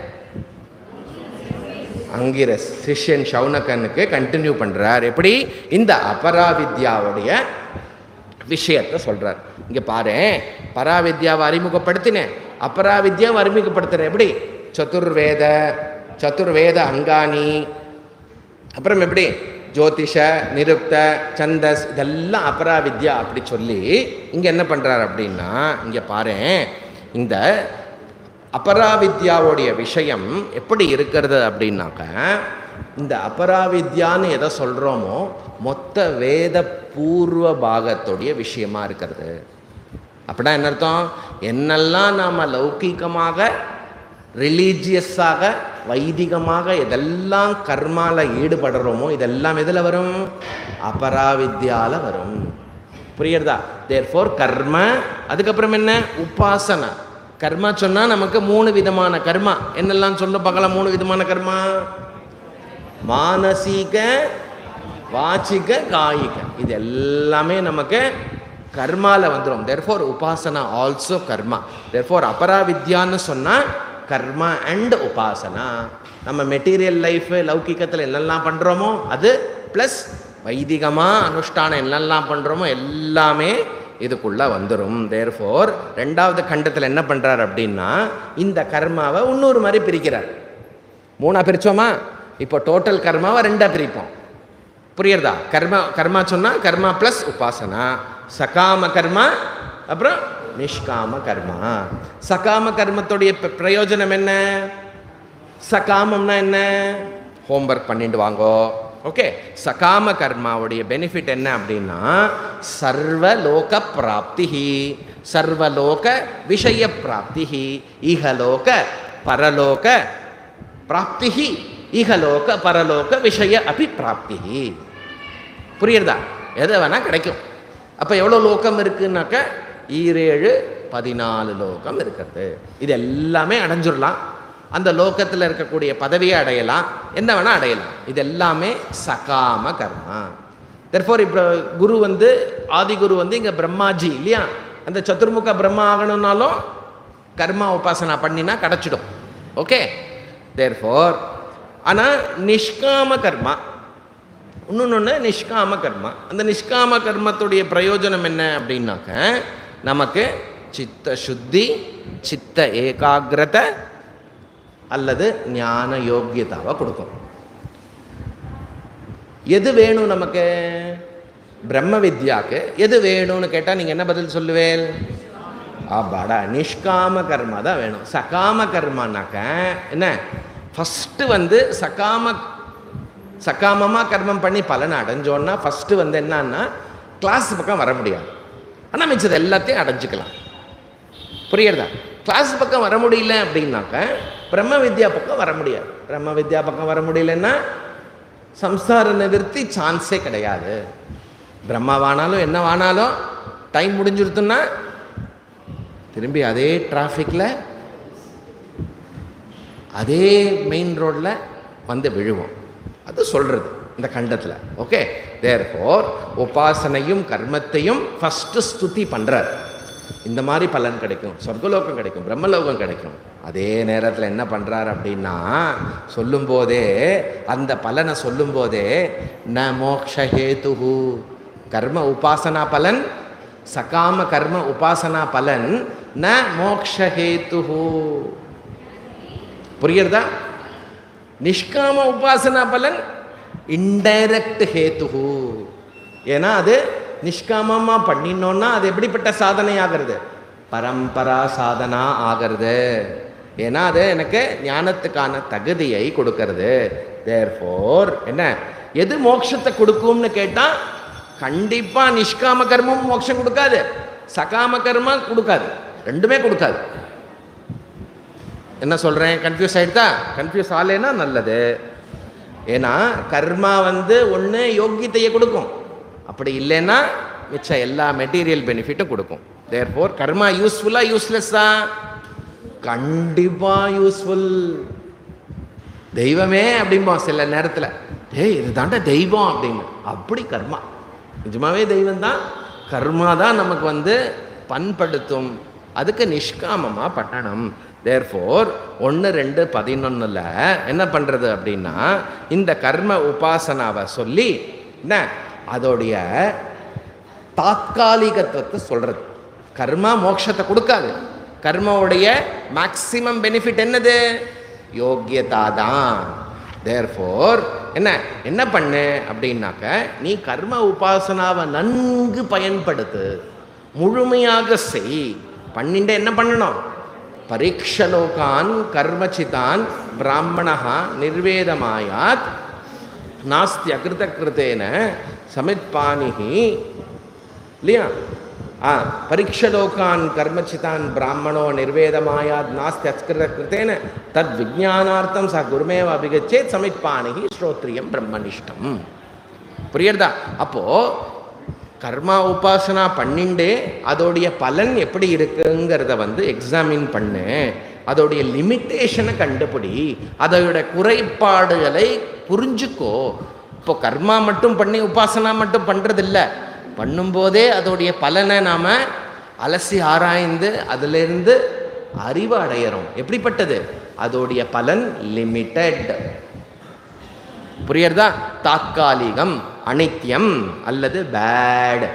அங்கிரஸ் சிஷ்யன் ஷவுனகனுக்கு கண்டினியூ பண்ணுறார் எப்படி இந்த அபராவித்யாவுடைய விஷயத்தை சொல்றார் இங்க பாரு பராவித்யாவை அறிமுகப்படுத்தினேன் அபராவித்யாவை அறிமுகப்படுத்துறேன் எப்படி சதுர்வேத சதுர்வேத அங்காணி அப்புறம் எப்படி ஜோதிஷ நிருப்த சந்தஸ் இதெல்லாம் அபராவித்யா அப்படி சொல்லி இங்க என்ன பண்றார் அப்படின்னா இங்க பாரு இந்த அபராவித்யாவுடைய விஷயம் எப்படி இருக்கிறது அப்படின்னாக்க இந்த அபராவித்யான்னு எதை சொல்கிறோமோ மொத்த வேத பூர்வ பாகத்துடைய விஷயமா இருக்கிறது அப்படின்னா என்ன அர்த்தம் என்னெல்லாம் நாம் லௌகீகமாக ரிலீஜியஸாக வைதிகமாக எதெல்லாம் கர்மால ஈடுபடுறோமோ இதெல்லாம் எதில் வரும் அபராவித்யால வரும் புரியுறதா தேர் ஃபோர் கர்ம அதுக்கப்புறம் என்ன உபாசனா கர்மா சொன்னால் நமக்கு மூணு விதமான கர்மா என்னெல்லாம் சொல்ல பார்க்கலாம் மூணு விதமான கர்மா மானசீக வாச்சிக காயிக இது எல்லாமே நமக்கு கர்மால வந்துடும் தேர்ஃபோர் உபாசனா ஆல்சோ கர்மா தேர்ஃபோர் அபராவித்யான்னு சொன்னால் கர்மா அண்ட் உபாசனா நம்ம மெட்டீரியல் லைஃப் லௌகிக்கத்தில் என்னெல்லாம் பண்ணுறோமோ அது ப்ளஸ் வைதிகமாக அனுஷ்டானம் என்னெல்லாம் பண்ணுறோமோ எல்லாமே இதுக்குள்ளே வந்துடும் தேர்ஃபோர் ரெண்டாவது கண்டத்தில் என்ன பண்ணுறார் அப்படின்னா இந்த கர்மாவை இன்னொரு மாதிரி பிரிக்கிறார் மூணா பிரிச்சோமா இப்போ டோட்டல் கர்மாவை ரெண்டா பிரிப்போம் புரியுறதா கர்மா கர்மா சொன்னா கர்மா ப்ளஸ் உபாசனா சகாம கர்மா அப்புறம் நிஷ்காம கர்மா சகாம கர்மத்துடைய ப- பிரயோஜனம் என்ன சகாமம்னா என்ன ஹோம்ஒர்க் பண்ணிட்டு வாங்கோ ஓகே சகாம கர்மாவுடைய பெனிஃபிட் என்ன அப்படின்னா சர்வலோக பிராப்தி சர்வலோக விஷய பிராப்தி ஈகலோக பரலோக பிராப்தி ஈகலோக பரலோக விஷய அபி பிராப்தி புரியுறதா எதை வேணா கிடைக்கும் அப்போ எவ்வளோ லோகம் இருக்குன்னாக்க ஈரேழு பதினாலு லோகம் இருக்கிறது இது எல்லாமே அடைஞ்சிடலாம் அந்த லோகத்தில் இருக்கக்கூடிய பதவியை அடையலாம் என்ன வேணால் அடையலாம் இது எல்லாமே சகாம கர்மா தெர்ஃபோர் இப்போ குரு வந்து ஆதி குரு வந்து இங்கே பிரம்மாஜி இல்லையா அந்த சதுர்முக பிரம்மா ஆகணும்னாலும் கர்மா உபாசனா பண்ணினா கிடச்சிடும் ஓகே தேர்ஃபோர் ஆனால் நிஷ்காம கர்மா இன்னொன்று நிஷ்காம கர்மா அந்த நிஷ்காம கர்மத்துடைய பிரயோஜனம் என்ன அப்படின்னாக்க நமக்கு சித்த சுத்தி சித்த ஏகாகிரதை அல்லது ஞான யோக்கியதாவை கொடுக்கும் எது வேணும் நமக்கு பிரம்ம வித்யாக்கு எது வேணும்னு கேட்டால் நீங்கள் என்ன பதில் சொல்லுவேன் ஆபாடா நிஷ்காம கர்மா தான் வேணும் சகாம கர்மானாக்க என்ன ஃபஸ்ட்டு வந்து சகாம சகாமமாக கர்மம் பண்ணி பலனை அடைஞ்சோன்னா ஃபஸ்ட்டு வந்து என்னன்னா கிளாஸ் பக்கம் வர முடியாது ஆனால் மிச்சது எல்லாத்தையும் அடைஞ்சிக்கலாம் புரியுறதா கிளாஸ் பக்கம் வர முடியல அப்படின்னாக்க பிரம்ம வித்யா பக்கம் வர முடியாது பிரம்ம வித்யா பக்கம் வர முடியலன்னா சம்சார நிவர்த்தி சான்ஸே கிடையாது பிரம்மாவானாலும் என்ன வானாலும் டைம் முடிஞ்சிருத்துன்னா திரும்பி அதே டிராஃபிக்கில் அதே மெயின் ரோட்டில் வந்து விழுவோம் அது சொல்கிறது இந்த கண்டத்தில் ஓகே தேர்ஃபோர் உபாசனையும் கர்மத்தையும் ஃபஸ்ட்டு ஸ்துதி பண்ணுறார் இந்த மாதிரி பலன் கிடைக்கும் சொர்க்கலோகம் கிடைக்கும் பிரம்மலோகம் கிடைக்கும் அதே நேரத்தில் என்ன பண்ணுறார் அப்படின்னா சொல்லும்போதே அந்த பலனை சொல்லும்போதே ந மோக்ஷஹேதுஹு கர்ம உபாசனா பலன் சகாம கர்ம உபாசனா பலன் ந மோக்ஷஹேதுஹு புரியுறதா நிஷ்காம உபாசனா பலன் இன்டைரக்ட் ஹேத்துஹு ஏன்னா அது நிஷ்காமமாக பண்ணினோன்னா அது எப்படிப்பட்ட சாதனை ஆகிறது பரம்பரா சாதனா ஆகிறது ஏன்னா அது எனக்கு ஞானத்துக்கான தகுதியை கொடுக்கறது தேர்ஃபோர் என்ன எது மோட்சத்தை கொடுக்கும்னு கேட்டால் கண்டிப்பாக நிஷ்காம கர்மம் மோட்சம் கொடுக்காது சகாம கர்மா கொடுக்காது ரெண்டுமே கொடுக்காது என்ன சொல்கிறேன் கன்ஃபியூஸ் ஆகிடுதா கன்ஃபியூஸ் ஆகலைன்னா நல்லது ஏன்னா கர்மா வந்து ஒன்று யோக்கியத்தையை கொடுக்கும் அப்படி இல்லைன்னா மிச்ச எல்லா மெட்டீரியல் பெனிஃபிட்டும் கொடுக்கும் தேர்ஃபோர் கர்மா யூஸ்ஃபுல்லா யூஸ்லெஸ்ஸா கண்டிப்பாக யூஸ்ஃபுல் தெய்வமே அப்படிம்போம் சில நேரத்தில் ஏய் இது தாண்டா தெய்வம் அப்படின்னு அப்படி கர்மா நிஜமாவே தெய்வம் தான் கர்மா தான் நமக்கு வந்து பண்படுத்தும் அதுக்கு நிஷ்காமமாக பண்ணணும் தேர்ஃபோர் ஒன்று ரெண்டு பதினொன்றில் என்ன பண்ணுறது அப்படின்னா இந்த கர்ம உபாசனாவை சொல்லி என்ன அதோடைய தாத்காலிகத்துவத்தை சொல்கிறது கர்மா மோட்சத்தை கொடுக்காது கர்மாவுடைய மேக்சிமம் பெனிஃபிட் என்னது யோக்கியதா தான் தேர்ஃபோர் என்ன என்ன பண்ணு அப்படின்னாக்க நீ கர்ம உபாசனாவை நன்கு பயன்படுத்து முழுமையாக செய் பண்ணிட்டு என்ன பண்ணணும் பரீட்சலோகான் கர்மச்சிதான் பிராமணா நிர்வேதமாயாத் நாஸ்தி அகிருத கிருத்தேன சமித்பானிஹி இல்லையா ஆ பரீட்சலோகான் கர்மச்சிதான் பிராமணோ நிர்வேதமாயாத் நாஸ்தி அஸ்கிருத கிருத்தேன தத் விஜானார்த்தம் ச குருமேவ அபிகச்சேத் சமித்பானிஹி ஸ்ரோத்ரியம் பிரம்மனிஷ்டம் புரியுறதா அப்போ கர்மா உபாசனா பண்ணிண்டே அதோடைய பலன் எப்படி இருக்குங்கிறத வந்து எக்ஸாமின் பண்ணு அதோடைய லிமிட்டேஷனை கண்டுபிடி அதோட குறைபாடுகளை புரிஞ்சுக்கோ இப்போ கர்மா மட்டும் பண்ணி உபாசனா மட்டும் பண்ணுறதில்ல பண்ணும்போதே அதோடைய பலனை நாம் அலசி ஆராய்ந்து அதிலிருந்து அறிவு அடையிறோம் எப்படிப்பட்டது அதோடைய பலன் லிமிட்டெட் புரியுறதா தாக்காலிகம் அனித்யம் அல்லது bad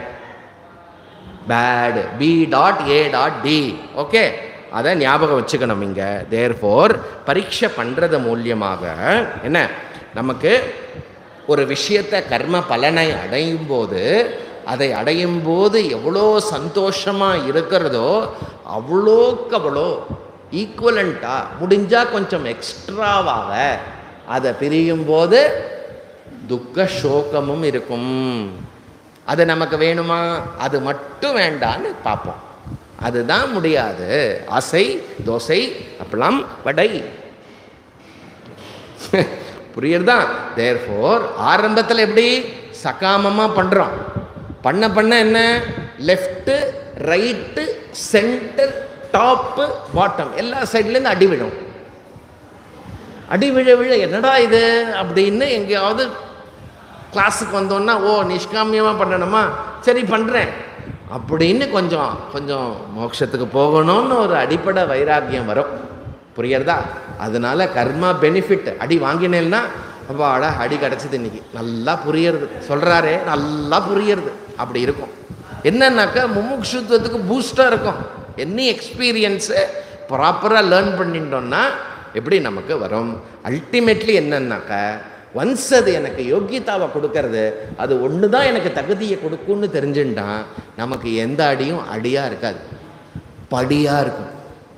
bad B dot A dot D okay அதை ஞாபகம் வச்சுக்கணும் இங்கே தேர்ஃபோர் பரீட்சை பண்ணுறது மூலியமாக என்ன நமக்கு ஒரு விஷயத்தை கர்ம பலனை அடையும் போது அதை அடையும் போது எவ்வளோ சந்தோஷமாக இருக்கிறதோ அவ்வளோக்கு அவ்வளோ ஈக்குவலண்ட்டாக முடிஞ்சால் கொஞ்சம் எக்ஸ்ட்ராவாக அதை பிரியும் போது துக்க சோகமும் இருக்கும் அது நமக்கு வேணுமா அது மட்டும் வேண்டான்னு பார்ப்போம் அதுதான் முடியாது ஆசை தோசை அப்பளம் வடை புரியுறதா தேர்ஃபோர் ஆரம்பத்தில் எப்படி சகாமமாக பண்ணுறோம் பண்ண பண்ண என்ன left right centre top bottom எல்லா சைட்லேருந்து அடி விழும் அடி விழ விழ என்னடா இது அப்படின்னு எங்கேயாவது கிளாஸுக்கு வந்தோன்னா ஓ நிஷ்காமியமாக பண்ணணுமா சரி பண்ணுறேன் அப்படின்னு கொஞ்சம் கொஞ்சம் மோட்சத்துக்கு போகணும்னு ஒரு அடிப்படை வைராக்கியம் வரும் புரியுறதா அதனால கர்மா பெனிஃபிட் அடி வாங்கினேன்னா அப்பாடா அடி கிடச்சிது இன்னைக்கு நல்லா புரியறது சொல்கிறாரே நல்லா புரியறது அப்படி இருக்கும் என்னன்னாக்கா முமுட்சுத்துவத்துக்கு பூஸ்டாக இருக்கும் எனி எக்ஸ்பீரியன்ஸு ப்ராப்பராக லேர்ன் பண்ணிட்டோம்னா எப்படி நமக்கு வரும் அல்டிமேட்லி என்னன்னாக்கா ஒன்ஸ் அது எனக்கு யோக்கியதாவை கொடுக்கறது அது ஒன்று தான் எனக்கு தகுதியை கொடுக்கும்னு தெரிஞ்சுட்டான் நமக்கு எந்த அடியும் அடியாக இருக்காது படியாக இருக்கும்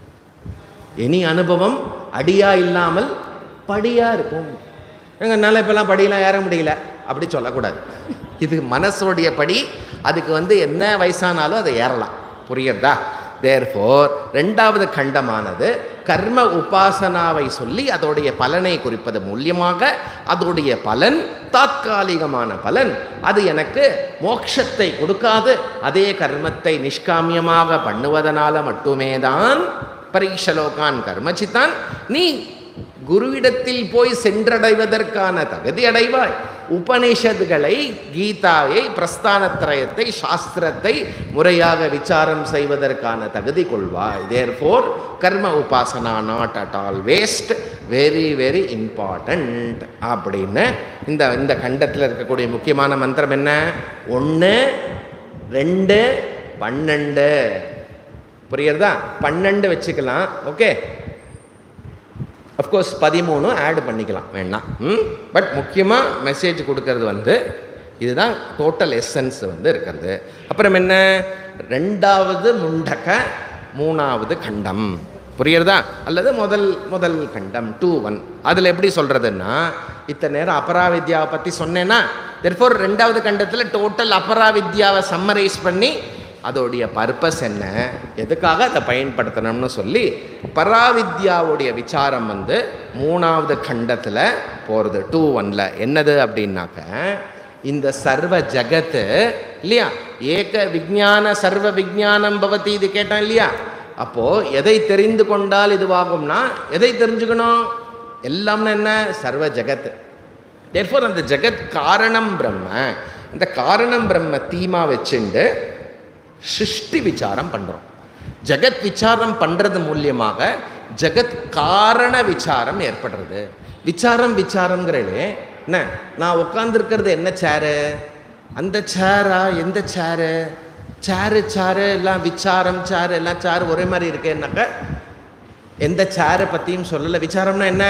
எனி அனுபவம் அடியா இல்லாமல் படியா இருக்கும் எங்கனால இப்பெல்லாம் படியெல்லாம் ஏற முடியல அப்படி சொல்லக்கூடாது இது மனசோடைய படி அதுக்கு வந்து என்ன வயசானாலும் அதை ஏறலாம் புரியுறதா தேர்ஃபோர் ரெண்டாவது கண்டமானது கர்ம உபாசனாவை சொல்லி அதோடைய பலனை குறிப்பது மூலியமாக அதோடைய பலன் தாத்காலிகமான பலன் அது எனக்கு மோட்சத்தை கொடுக்காது அதே கர்மத்தை நிஷ்காமியமாக பண்ணுவதனால மட்டுமே தான் பரீட்சலோகான் கர்மச்சித்தான் நீ குருவிடத்தில் போய் சென்றடைவதற்கான தகுதி அடைவாய் உபனிஷத்துகளை கீதாவை பிரஸ்தானத்திரயத்தை சாஸ்திரத்தை முறையாக விசாரம் செய்வதற்கான தகுதி கொள்வாய் தேர்ஃபோர் கர்ம உபாசனா not at all waste very very important அப்படின்னு இந்த இந்த கண்டத்தில் இருக்கக்கூடிய முக்கியமான மந்திரம் என்ன ஒன்று ரெண்டு பன்னெண்டு புரியுறதா பன்னெண்டு வச்சுக்கலாம் ஓகே அஃப்கோர்ஸ் பதிமூணு ஆட் பண்ணிக்கலாம் வேணாம் ம் பட் முக்கியமாக மெசேஜ் கொடுக்கறது வந்து இதுதான் டோட்டல் எசன்ஸ் வந்து இருக்கிறது அப்புறம் என்ன ரெண்டாவது முண்டக மூணாவது கண்டம் புரியுறதா அல்லது முதல் முதல் கண்டம் டூ ஒன் அதில் எப்படி சொல்கிறதுன்னா இத்தனை நேரம் அபராவித்யாவை பற்றி சொன்னேன்னா தெர்ஃபோர் ரெண்டாவது கண்டத்தில் டோட்டல் அபராவித்யாவை சம்மரைஸ் பண்ணி அதோடைய பர்பஸ் என்ன எதுக்காக அதை பயன்படுத்தணும்னு சொல்லி பராவித்யாவுடைய விசாரம் வந்து மூணாவது கண்டத்தில் போகிறது டூ ஒன்ல என்னது அப்படின்னாக்க இந்த சர்வ ஜகத்து இல்லையா ஏக விஜான சர்வ விஜானம் பவதி இது கேட்டேன் இல்லையா அப்போ எதை தெரிந்து கொண்டால் இதுவாகும்னா எதை தெரிஞ்சுக்கணும் எல்லாம்னா என்ன சர்வ ஜகத் தேர்ஃபோர் அந்த ஜெகத் காரணம் பிரம்ம அந்த காரணம் பிரம்ம தீமா வச்சுண்டு சிருஷ்டி விசாரம் பண்ணுறோம் ஜெகத் விசாரம் பண்ணுறது மூலியமாக ஜெகத் காரண விசாரம் ஏற்படுறது விசாரம் விசாரங்கிறது என்ன நான் உட்காந்துருக்கிறது என்ன சேரு அந்த சேரா எந்த சேரு சேரு சேரு எல்லாம் விசாரம் சேரு எல்லாம் சேரு ஒரே மாதிரி இருக்கேன்னாக்க எந்த சேரை பற்றியும் சொல்லலை விசாரம்னா என்ன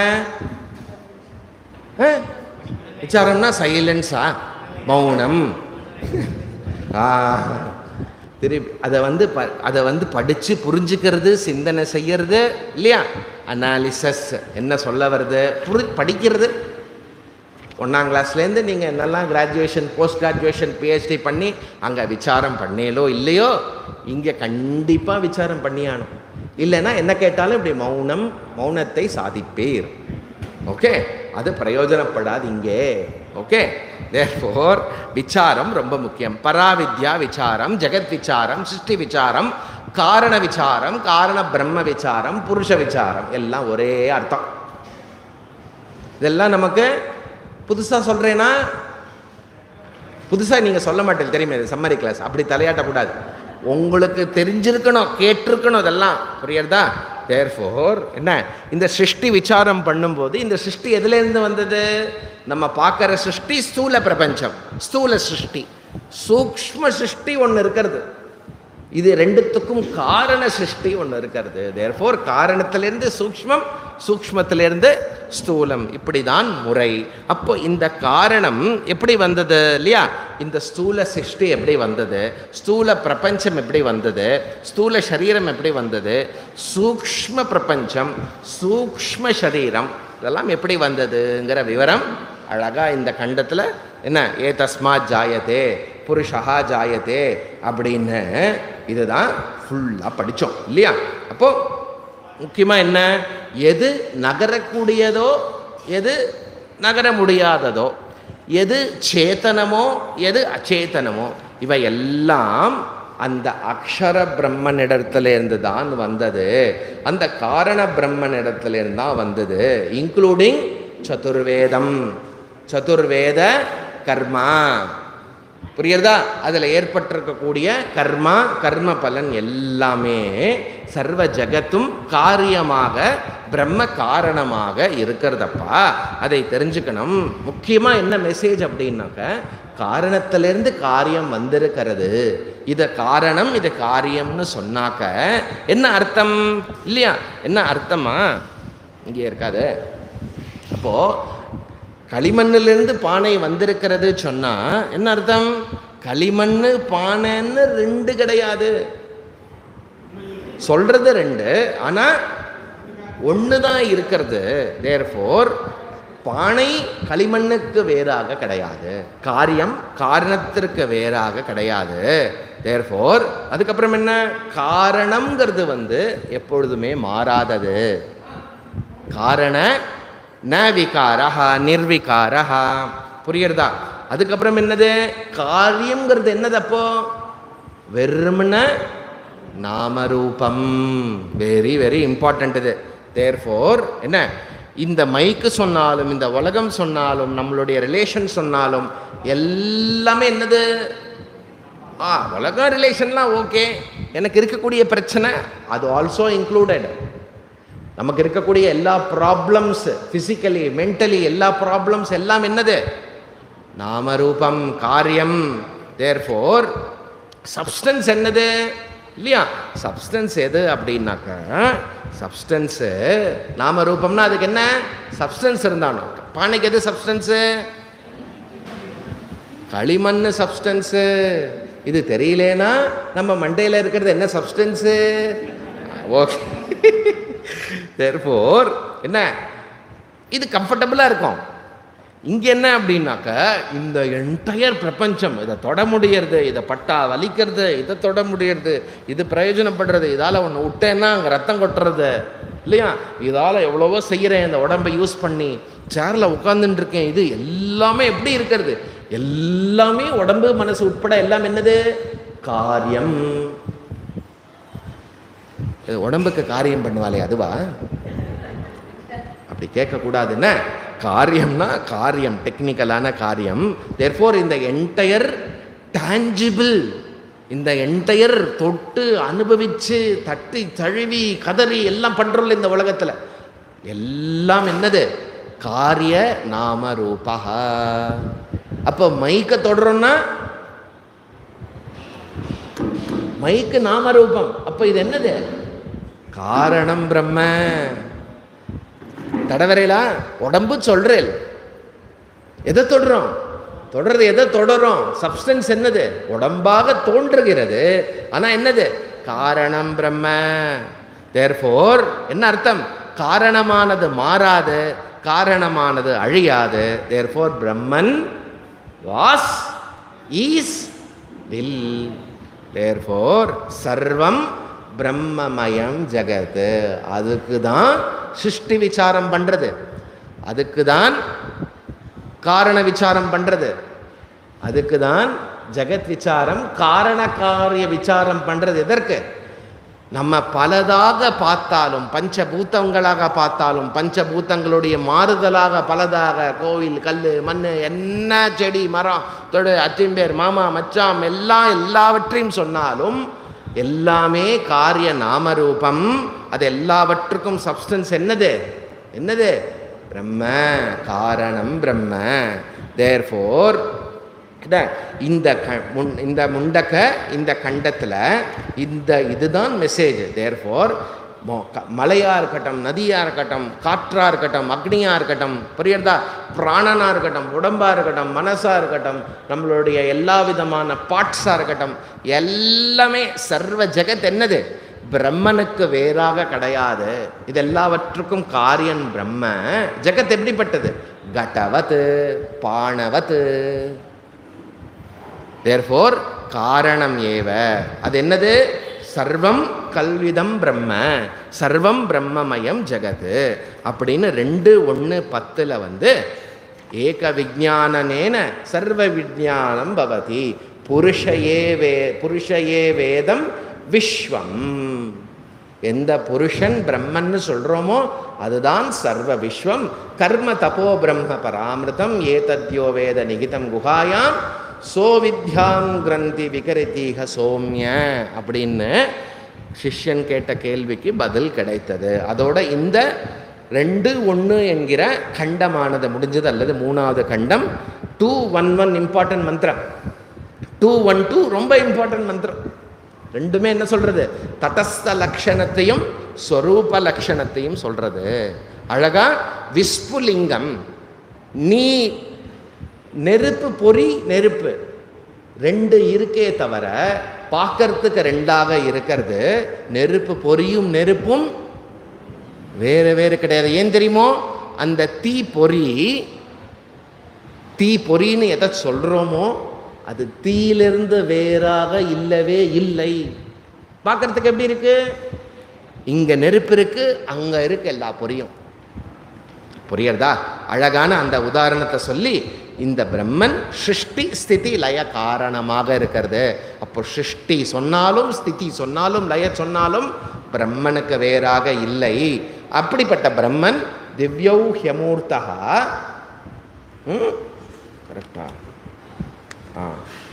ஆ? விசாரம்னா சைலன்ஸா மௌனம் ஆ திருப்பி அதை வந்து ப அதை வந்து படித்து புரிஞ்சுக்கிறது சிந்தனை செய்யறது இல்லையா அனாலிசஸ் என்ன சொல்ல வருது புரி படிக்கிறது ஒன்றாம் கிளாஸ்லேருந்து நீங்கள் என்னெல்லாம் கிராஜுவேஷன் போஸ்ட் கிராஜுவேஷன் பிஹெச்டி பண்ணி அங்கே விசாரம் பண்ணேலோ இல்லையோ இங்கே கண்டிப்பாக விசாரம் பண்ணியானும் இல்லைன்னா என்ன கேட்டாலும் இப்படி மௌனம் மௌனத்தை சாதிப்பீர் ஓகே அது பிரயோஜனப்படாது இங்கே ஓகே தேர்ஃபோர் விசாரம் ரொம்ப முக்கியம் பராவித்யா விசாரம் ஜெகத் விசாரம் சிருஷ்டி விசாரம் காரண விசாரம் காரண பிரம்ம விசாரம் புருஷ விசாரம் எல்லாம் ஒரே அர்த்தம் இதெல்லாம் நமக்கு புதுசாக சொல்கிறேன்னா புதுசாக நீங்கள் சொல்ல மாட்டீங்க தெரியுமே இது சம்மரி கிளாஸ் அப்படி தலையாட்டக்கூடாது உங்களுக்கு தெரிஞ்சிருக்கணும் கேட்டிருக்கணும் இதெல்லாம் புரியுறதா தேர்ஃபோர் என்ன இந்த சிருஷ்டி விசாரம் பண்ணும்போது இந்த சிருஷ்டி எதுலேருந்து வந்தது நம்ம பார்க்குற சிருஷ்டி ஸ்தூல பிரபஞ்சம் ஸ்தூல சிருஷ்டி சூக்ஷ்ம சிருஷ்டி ஒன்று இருக்கிறது இது ரெண்டுத்துக்கும் காரண சிருஷ்டி ஒன்று இருக்கிறது தேர்ஃபோர் காரணத்திலிருந்து சூக்ஷ்மம் சூக்ஷ்மத்திலிருந்து ஸ்தூலம் இப்படி தான் முறை அப்போ இந்த காரணம் எப்படி வந்தது இல்லையா இந்த ஸ்தூல சிருஷ்டி எப்படி வந்தது ஸ்தூல பிரபஞ்சம் எப்படி வந்தது ஸ்தூல சரீரம் எப்படி வந்தது சூக்ஷ்ம பிரபஞ்சம் சூக்ஷ்ம சரீரம் இதெல்லாம் எப்படி வந்ததுங்கிற விவரம் அழகா இந்த கண்டத்தில் என்ன ஏ தஸ்மாத் ஜாயதே புருஷா ஜாயதே அப்படின்னு இதுதான் ஃபுல்லாக படித்தோம் இல்லையா அப்போது முக்கியமாக என்ன எது நகரக்கூடியதோ எது நகர முடியாததோ எது சேத்தனமோ எது அச்சேதனமோ இவை எல்லாம் அந்த அக்ஷர பிரம்மனிடத்திலிருந்து தான் வந்தது அந்த காரண பிரம்மனிடத்திலிருந்து தான் வந்தது இன்க்ளூடிங் சதுர்வேதம் சதுர்வேத கர்மா புரியுறதா அதில் ஏற்பட்டிருக்கக்கூடிய கர்மா கர்ம பலன் எல்லாமே சர்வ ஜகத்தும் காரியமாக பிரம்ம காரணமாக இருக்கிறதப்பா அதை தெரிஞ்சுக்கணும் முக்கியமாக என்ன மெசேஜ் அப்படின்னாக்க காரணத்திலிருந்து காரியம் வந்திருக்கிறது இதை காரணம் இது காரியம்னு சொன்னாக்க என்ன அர்த்தம் இல்லையா என்ன அர்த்தமா இங்கே இருக்காது அப்போது களிமண்ணிலிருந்து பானை வந்திருக்கிறது சொன்னா என்ன அர்த்தம் களிமண்ணு பானைன்னு ரெண்டு கிடையாது சொல்றது ரெண்டு ஆனா ஒன்று தான் இருக்கிறது தேர்ஃபோர் பானை களிமண்ணுக்கு வேறாக கிடையாது காரியம் காரணத்திற்கு வேறாக கிடையாது தேர்ஃபோர் அதுக்கப்புறம் என்ன காரணம்ங்கிறது வந்து எப்பொழுதுமே மாறாதது காரண ந விகாரஹ நிர்விகாரஹ புரியுறதா அதுக்கப்புறம் என்னது காரியம்ங்கிறது என்னது அப்போ வெறுமன நாமரூபம் வெரி வெரி இம்பார்ட்டன்ட் இது தேர்ஃபோர் என்ன இந்த மைக்கு சொன்னாலும் இந்த உலகம் சொன்னாலும் நம்மளுடைய ரிலேஷன் சொன்னாலும் எல்லாமே என்னது ஆ உலகம் ரிலேஷன்லாம் ஓகே எனக்கு இருக்கக்கூடிய பிரச்சனை அது ஆல்சோ இன்க்ளூடட் நமக்கு இருக்கக்கூடிய எல்லா ப்ராப்ளம்ஸ் ஃபிசிக்கலி மென்டலி எல்லா ப்ராப்ளம்ஸ் எல்லாம் என்னது நாமரூபம் காரியம் தேர்ஃபோர் சப்ஸ்டன்ஸ் என்னது இல்லையா சப்ஸ்டன்ஸ் எது அப்படின்னாக்க சப்ஸ்டன்ஸு நாமரூபம்னா அதுக்கு என்ன சப்ஸ்டன்ஸ் இருந்தாலும் பானைக்கு எது சப்ஸ்டன்ஸு களிமண் சப்ஸ்டன்ஸு இது தெரியலேனா நம்ம மண்டையில் இருக்கிறது என்ன சப்ஸ்டன்ஸு ஓகே தேர்ஃபோர் என்ன இது கம்ஃபர்டபுளாக இருக்கும் இங்கே என்ன அப்படின்னாக்க இந்த என்டையர் பிரபஞ்சம் இதை தொட முடியறது இதை பட்டா வலிக்கிறது இதை தொட முடியறது இது பிரயோஜனப்படுறது இதால் ஒன்று விட்டேன்னா அங்கே ரத்தம் கொட்டுறது இல்லையா இதால் எவ்வளவோ செய்கிறேன் இந்த உடம்பை யூஸ் பண்ணி சேரில் உட்காந்துட்டு இருக்கேன் இது எல்லாமே எப்படி இருக்கிறது எல்லாமே உடம்பு மனசு உட்பட எல்லாம் என்னது காரியம் இது உடம்புக்கு காரியம் பண்ணுவாளே அதுவா அப்படி கேட்கக்கூடாதுன்னு காரியம்னா காரியம் டெக்னிக்கலான காரியம் தேர்ஃபோர் இந்த என்டையர் டான்ஜிபிள் இந்த என்டையர் தொட்டு அனுபவிச்சு தட்டி தழுவி கதறி எல்லாம் பண்றோம்ல இந்த உலகத்துல எல்லாம் என்னது காரிய நாம ரூபா அப்போ மைக்க தொடரோம்னா மைக்கு நாமரூபம் அப்ப இது என்னது காரணம் பிரம்ம தடவரையிலா உடம்பு சொல்றேன் எதை தொடுறோம் தொடர்றது எதை தொடரும் சப்ஸ்டன்ஸ் என்னது உடம்பாக தோன்றுகிறது ஆனா என்னது காரணம் பிரம்ம தேர்ஃபோர் என்ன அர்த்தம் காரணமானது மாறாது காரணமானது அழியாது therefore Brahman was is will therefore சர்வம் பிரம்மமயம் ஜெகத் அதுக்கு தான் சிருஷ்டி விசாரம் பண்றது அதுக்கு தான் காரண விசாரம் பண்றது அதுக்கு தான் ஜெகத் விசாரம் காரண காரிய விசாரம் பண்றது எதற்கு நம்ம பலதாக பார்த்தாலும் பஞ்சபூதங்களாக பார்த்தாலும் பஞ்சபூதங்களுடைய மாறுதலாக பலதாக கோவில் கல் மண் என்ன செடி மரம் தொடு அத்திம்பேர் மாமா மச்சாம் எல்லாம் எல்லாவற்றையும் சொன்னாலும் எல்லாமே காரிய நாமரூபம் அது எல்லாவற்றுக்கும் சப்ஸ்டன்ஸ் என்னது என்னது பிரம்ம காரணம் பிரம்ம தேர்ஃபோர் இத இந்த க முன் இந்த முண்டக்க இந்த கண்டத்தில் இந்த இதுதான் மெசேஜ் தேர்ஃபோர் மலையாக இருக்கட்டும் நதியாக இருக்கட்டும் காற்றாக இருக்கட்டும் அக்னியாக இருக்கட்டும் புரியுறதா பிராணனாக இருக்கட்டும் உடம்பாக இருக்கட்டும் மனசாக இருக்கட்டும் நம்மளுடைய எல்லா விதமான பார்ட்ஸாக இருக்கட்டும் எல்லாமே சர்வ ஜெகத் என்னது பிரம்மனுக்கு வேறாக கிடையாது இது எல்லாவற்றுக்கும் காரியன் பிரம்ம ஜெகத் எப்படிப்பட்டது கடவத் பாணவத் தேர்ஃபோர் காரணம் ஏவ அது என்னது சர்வம் கல்விதம் பிரம்ம சர்வம் பிரம்மமயம் ஜெகத் அப்படின்னு ரெண்டு ஒன்று பத்தில் வந்து ஏக விஜானனேன சர்வ விஜானம் பவதி புருஷயே வே புருஷயே வேதம் விஸ்வம் எந்த புருஷன் பிரம்மன்னு சொல்கிறோமோ அதுதான் சர்வ விஸ்வம் கர்ம தபோ பிரம்ம பராமிருதம் ஏதத்யோ வேத நிகிதம் குஹாயாம் சோவித்யாம் கிரந்தி விகரித்தீக சோம்ய அப்படின்னு சிஷ்யன் கேட்ட கேள்விக்கு பதில் கிடைத்தது அதோட இந்த ரெண்டு ஒன்று என்கிற கண்டமானது முடிஞ்சது அல்லது மூணாவது கண்டம் டூ ஒன் ஒன் இம்பார்ட்டன்ட் மந்திரம் டூ ஒன் டூ ரொம்ப இம்பார்ட்டன்ட் மந்திரம் ரெண்டுமே என்ன சொல்றது தடஸ்த லக்ஷணத்தையும் ஸ்வரூப லக்ஷணத்தையும் சொல்றது அழகா விஸ்புலிங்கம் நீ நெருப்பு பொறி நெருப்பு ரெண்டு இருக்கே தவிர பார்க்கறதுக்கு ரெண்டாக இருக்கிறது நெருப்பு பொரியும் நெருப்பும் வேறு வேறு கிடையாது ஏன் தெரியுமோ அந்த தீ பொறி தீ பொறின்னு எதை சொல்கிறோமோ அது தீயிலிருந்து வேறாக இல்லவே இல்லை பார்க்கறதுக்கு எப்படி இருக்கு இங்க நெருப்பு இருக்கு அங்க இருக்கு எல்லா பொரியும் புரியுறதா அழகான அந்த உதாரணத்தை சொல்லி இந்த பிரம்மன் சிருஷ்டி ஸ்திதி லய காரணமாக இருக்கிறது அப்போ சிருஷ்டி சொன்னாலும் ஸ்திதி சொன்னாலும் லய சொன்னாலும் பிரம்மனுக்கு வேறாக இல்லை அப்படிப்பட்ட பிரம்மன் திவ்யௌ ஹியமூர்த்தா கரெக்டா ஆ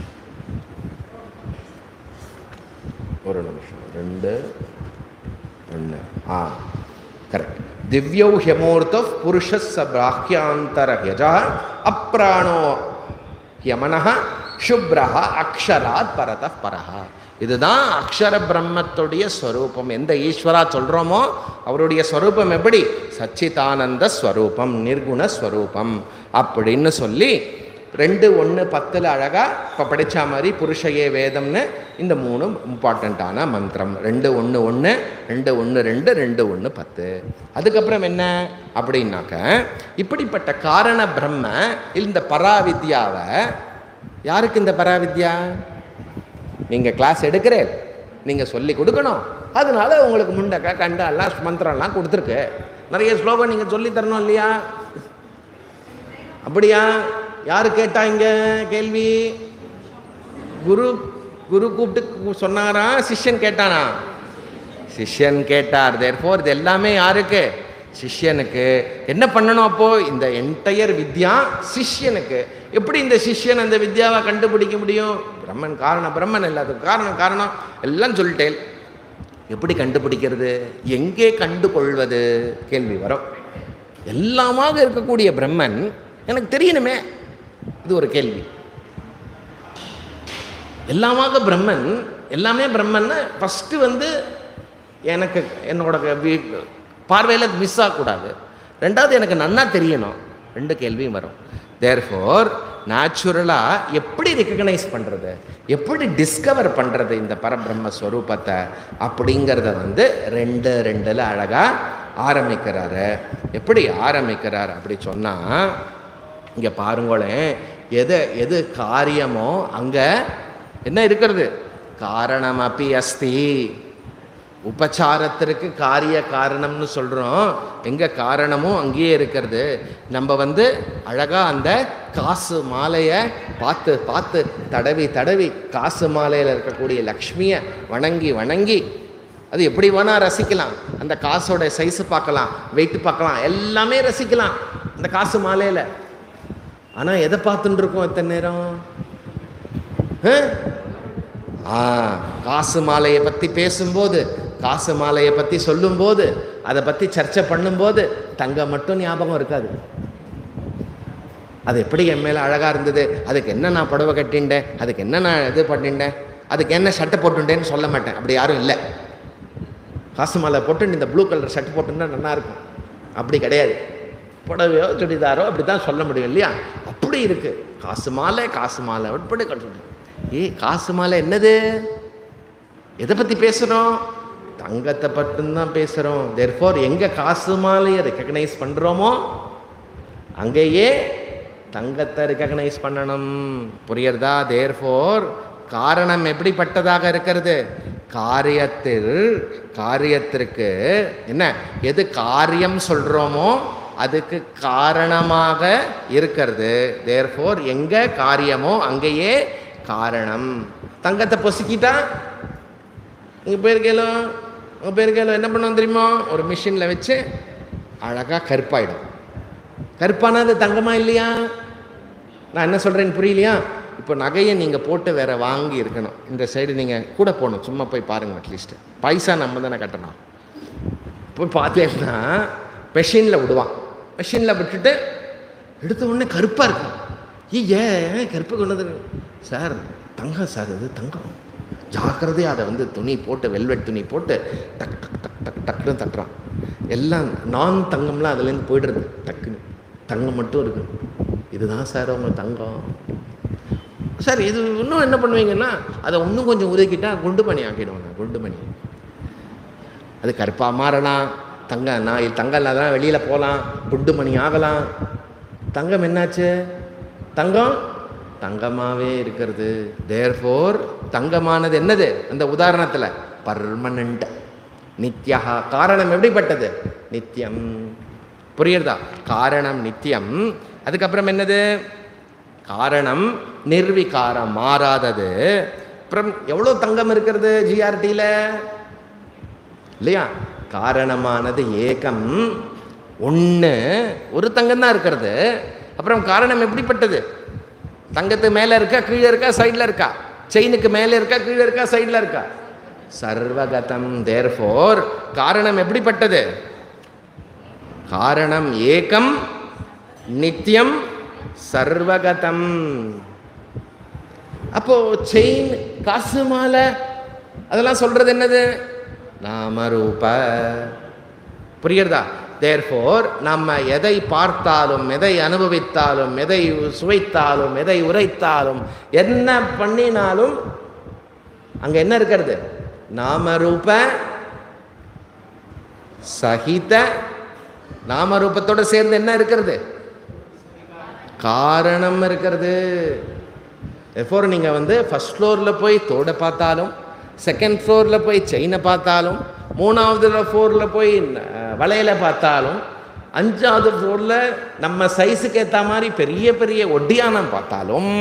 ஒரு நிமிஷம் ரெண்டு ஒன்று ஆ கரெக்ட் திவ்யௌ ஹியமூர்த்த புருஷஸ் பிராஹ்யாந்தர யஜா அப்ராணோ யமனः சுப்ரஹ அக்ஷராத் பரத பரஹ இதுதான் அக்ஷர பிரம்மத்துடைய ஸ்வரூபம் எந்த ஈஸ்வரா சொல்கிறோமோ அவருடைய ஸ்வரூபம் எப்படி சச்சிதானந்த ஸ்வரூபம் நிர்குண ஸ்வரூபம் அப்படின்னு சொல்லி ரெண்டு ஒன்று பத்தில் அழகாக இப்போ படித்த மாதிரி புருஷயே வேதம்னு இந்த மூணு இம்பார்ட்டண்ட்டான மந்திரம் ரெண்டு ஒன்று ஒன்று ரெண்டு ஒன்று ரெண்டு ரெண்டு ஒன்று பத்து அதுக்கப்புறம் என்ன அப்படின்னாக்க இப்படிப்பட்ட காரண பிரம்ம இந்த பராவித்யாவை யாருக்கு இந்த பராவித்யா நீங்கள் கிளாஸ் எடுக்கிறேன் நீங்கள் சொல்லி கொடுக்கணும் அதனால உங்களுக்கு முண்டக்க கண்ட எல்லாம் மந்திரம்லாம் கொடுத்துருக்கு நிறைய ஸ்லோகம் நீங்கள் சொல்லி தரணும் இல்லையா அப்படியா யார் கேட்டா இங்க கேள்வி குரு குரு கூப்பிட்டு சொன்னாரா சிஷ்யன் கேட்டானா சிஷ்யன் கேட்டார் தேர்ஃபோர் இது எல்லாமே யாருக்கு சிஷ்யனுக்கு என்ன பண்ணணும் அப்போ இந்த என்டையர் வித்யா சிஷ்யனுக்கு எப்படி இந்த சிஷ்யன் அந்த வித்யாவை கண்டுபிடிக்க முடியும் பிரம்மன் காரணம் பிரம்மன் எல்லாத்துக்கும் காரணம் காரணம் எல்லாம் சொல்லிட்டேன் எப்படி கண்டுபிடிக்கிறது எங்கே கண்டு கொள்வது கேள்வி வரும் எல்லாமாக இருக்கக்கூடிய பிரம்மன் எனக்கு தெரியணுமே இது ஒரு கேள்வி எல்லாமாக பிரம்மன் எல்லாமே பிரம்மன் ஃபஸ்ட்டு வந்து எனக்கு என்னோட பார்வையில் மிஸ் ஆகக்கூடாது ரெண்டாவது எனக்கு நன்னா தெரியணும் ரெண்டு கேள்வியும் வரும் தேர்ஃபோர் நேச்சுரலாக எப்படி ரெக்கக்னைஸ் பண்ணுறது எப்படி டிஸ்கவர் பண்ணுறது இந்த பரபிரம்ம ஸ்வரூபத்தை அப்படிங்கிறத வந்து ரெண்டு ரெண்டில் அழகாக ஆரம்பிக்கிறாரு எப்படி ஆரம்பிக்கிறார் அப்படி சொன்னா இங்க பாருங்களேன் எது எது காரியமோ அங்க என்ன இருக்கிறது காரணம் அப்பி அஸ்தி உபச்சாரத்திற்கு காரிய காரணம்னு சொல்கிறோம் எங்கே காரணமும் அங்கேயே இருக்கிறது நம்ம வந்து அழகாக அந்த காசு மாலையை பார்த்து பார்த்து தடவி தடவி காசு மாலையில் இருக்கக்கூடிய லக்ஷ்மியை வணங்கி வணங்கி அது எப்படி வேணால் ரசிக்கலாம் அந்த காசோட சைஸு பார்க்கலாம் வெயிட் பார்க்கலாம் எல்லாமே ரசிக்கலாம் அந்த காசு மாலையில் ஆனால் எதை பார்த்துட்டு இருக்கோம் எத்தனை நேரம் ஆ? ஆ காசு மாலையை பற்றி பேசும்போது காசு மாலையை பற்றி சொல்லும்போது அதை பற்றி சர்ச்சை பண்ணும்போது தங்கம் மட்டும் ஞாபகம் இருக்காது அது எப்படி என் மேலே அழகாக இருந்தது அதுக்கு என்ன நான் புடவை கட்டிண்டேன் அதுக்கு என்ன நான் இது பண்ணிட்டேன் அதுக்கு என்ன சட்டை போட்டுட்டேன்னு சொல்ல மாட்டேன் அப்படி யாரும் இல்லை காசு மாலை போட்டு இந்த ப்ளூ கலர் ஷர்ட் போட்டுன்னா நல்லா இருக்கும் அப்படி கிடையாது புடவையோ சுடிதாரோ அப்படி தான் சொல்ல முடியும் இல்லையா அப்படி இருக்கு காசு மாலை காசு மாலை உட்பட கட்டு ஏய் காசு மாலை என்னது எதை பற்றி பேசுகிறோம் தங்கத்தை பற்றிதான் பேசுகிறோம் தேர்ஃபோர் எங்கே காசு மாலையை ரெக்கக்னைஸ் பண்ணுறோமோ அங்கேயே தங்கத்தை ரெக்கக்னைஸ் பண்ணணும் புரியுறதா தேர்ஃபோர் காரணம் எப்படிப்பட்டதாக இருக்கிறது காரியத்தில் காரியத்திற்கு என்ன எது காரியம் சொல்கிறோமோ அதுக்கு காரணமாக இருக்கிறது தேர்ஃபோர் எங்க காரியமோ அங்கேயே காரணம் தங்கத்தை பொசுக்கிட்டா இங்கே போயிருக்கேலும் உங்கள் போயிருக்கேலும் என்ன பண்ணுவோம் தெரியுமா ஒரு மிஷினில் வச்சு அழகாக கருப்பாயிடும் கருப்பானது தங்கமா இல்லையா நான் என்ன சொல்கிறேன்னு புரியலையா இப்போ நகையை நீங்கள் போட்டு வேற வாங்கி இருக்கணும் இந்த சைடு நீங்கள் கூட போகணும் சும்மா போய் பாருங்கள் அட்லீஸ்ட் பைசா நம்ம தானே கட்டணும் போய் பார்த்தீங்கன்னா மெஷினில் விடுவான் மெஷினில் விட்டுட்டு எடுத்த உடனே கருப்பாக இருக்கும் ஏ ஏன் கருப்பு கொண்டது சார் தங்கம் சார் இது தங்கம் ஜாக்கிரதையாக அதை வந்து துணி போட்டு வெல்வெட் துணி போட்டு டக் டக் டக் டக் டக்குன்னு தட்டுறான் எல்லாம் நான் தங்கம்லாம் அதுலேருந்து போயிடுறது டக்குன்னு தங்கம் மட்டும் இருக்கு இதுதான் சார் உங்க தங்கம் சார் இது இன்னும் என்ன பண்ணுவீங்கன்னா அதை இன்னும் கொஞ்சம் உருக்கிட்டா குண்டு மணி ஆக்கிடுவாங்க குண்டு மணி அது கருப்பாக மாறலாம் தங்கம் நான் தங்கம் இல்லாதான் வெளியில் போகலாம் குண்டு மணி ஆகலாம் தங்கம் என்னாச்சு தங்கம் தங்கமாகவே இருக்கிறது தேர்ஃபோர் தங்கமானது என்னது அந்த உதாரணத்தில் பர்மனண்ட் நித்யா காரணம் எப்படிப்பட்டது நித்தியம் புரியுறதா காரணம் நித்தியம் அதுக்கப்புறம் என்னது காரணம் நிர்விகாரம் மாறாதது அப்புறம் எவ்வளோ தங்கம் இருக்கிறது ஜிஆர்டியில் இல்லையா காரணமானது ஏகம் ஒன்று ஒரு தங்கம் தான் இருக்கிறது அப்புறம் காரணம் எப்படிப்பட்டது தங்கத்து மேலே இருக்கா கீழே இருக்கா சைடில் இருக்கா செயினுக்கு மேலே இருக்கா கீழே இருக்கா சைடில் இருக்கா சர்வகதம் தேர்ஃபோர் காரணம் எப்படிப்பட்டது காரணம் ஏகம் நித்தியம் சர்வகதம் அப்போ செயின் காசு மாலை அதெல்லாம் சொல்றது என்னது நாமரூப புரியுறதா தேர்ஃபோர் நம்ம எதை பார்த்தாலும் எதை அனுபவித்தாலும் எதை சுவைத்தாலும் எதை உரைத்தாலும் என்ன பண்ணினாலும் அங்க என்ன இருக்கிறது நாமரூப சகித நாமரூபத்தோட சேர்ந்து என்ன இருக்கிறது காரணம் இருக்கிறது எஃபோர் நீங்கள் வந்து ஃபஸ்ட் ஃப்ளோரில் போய் தோடை பார்த்தாலும் செகண்ட் ஃப்ளோரில் போய் செயினை பார்த்தாலும் மூணாவது ஃப்ளோரில் போய் அஹ், வளையலை பார்த்தாலும் அஞ்சாவது ஃப்ளோரில் நம்ம சைஸுக்கு ஏற்ற மாதிரி பெரிய பெரிய ஒட்டியானம் பார்த்தாலும்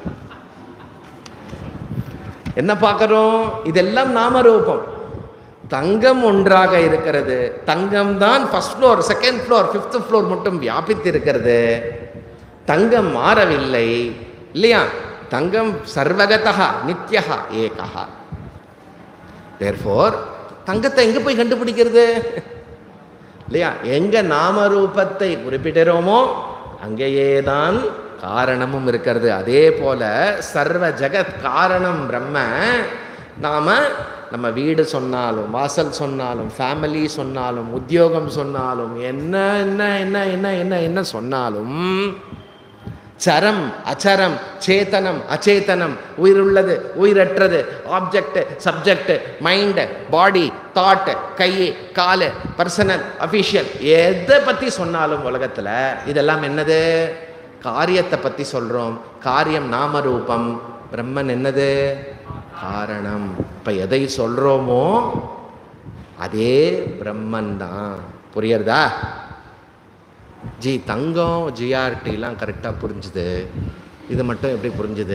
என்ன பார்க்குறோம் இதெல்லாம் நாமரூபம் தங்கம் ஒன்றாக இருக்கிறது தங்கம் தான் first floor second floor fifth floor மட்டும் வியாபித்து இருக்கிறது தங்கம் மாறவில்லை இல்லையா தங்கம் சர்வகதா நித்யகா ஏகா தேர்ஃபோர் தங்கத்தை எங்கே போய் கண்டுபிடிக்கிறது இல்லையா எங்க நாமரூபத்தை குறிப்பிடுறோமோ அங்கேயே தான் காரணமும் இருக்கிறது அதே போல சர்வ ஜெகத் காரணம் பிரம்ம நாம நம்ம வீடு சொன்னாலும் வாசல் சொன்னாலும் ஃபேமிலி சொன்னாலும் உத்தியோகம் சொன்னாலும் என்ன என்ன என்ன என்ன என்ன என்ன சொன்னாலும் சரம் அச்சரம் சேத்தனம் அச்சேதனம் உயிருள்ளது உயிரற்றது object subject mind body thought கை காலு பர்சனல் அஃபிஷியல் எதை பற்றி சொன்னாலும் உலகத்தில் இதெல்லாம் என்னது காரியத்தை பற்றி சொல்கிறோம் காரியம் நாமரூபம் பிரம்மன் என்னது காரணம் இப்போ எதை சொல்கிறோமோ அதே பிரம்மன் தான் புரியுறதா ஜி தங்கம் ஜிஆர்டிலாம் கரெக்டாக புரிஞ்சுது இது மட்டும் எப்படி புரிஞ்சுது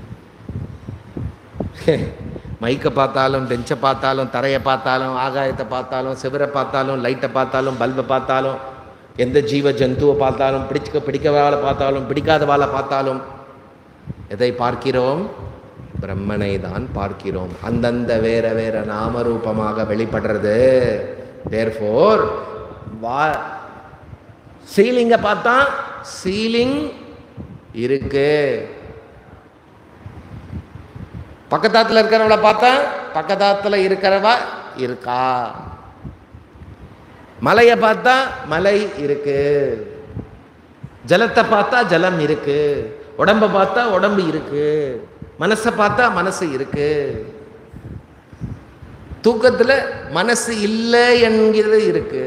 மைக்கை பார்த்தாலும் பெஞ்சை பார்த்தாலும் தரையை பார்த்தாலும் ஆகாயத்தை பார்த்தாலும் சிவரை பார்த்தாலும் லைட்டை பார்த்தாலும் பல்பை பார்த்தாலும் எந்த ஜீவ ஜந்துவை பார்த்தாலும் பிடிக்க பிடிக்கவாளை பார்த்தாலும் பிடிக்காதவாளை பார்த்தாலும் எதை பார்க்கிறோம் பிரம்மனை தான் பார்க்கிறோம் அந்தந்த வேற வேற நாமரூபமாக வெளிப்படுறது தேர்ஃபோர் வா சீலிங்கை பார்த்தா சீலிங் இருக்கு பக்கத்தாத்துல இருக்கிறவளை பார்த்தா பக்கத்தாத்துல இருக்கிறவ இருக்கா மலையை பார்த்தா மலை இருக்கு ஜலத்தை பார்த்தா ஜலம் இருக்கு உடம்ப பார்த்தா உடம்பு இருக்கு மனசை பார்த்தா மனசு இருக்கு தூக்கத்துல மனசு இல்லை என்கிறது இருக்கு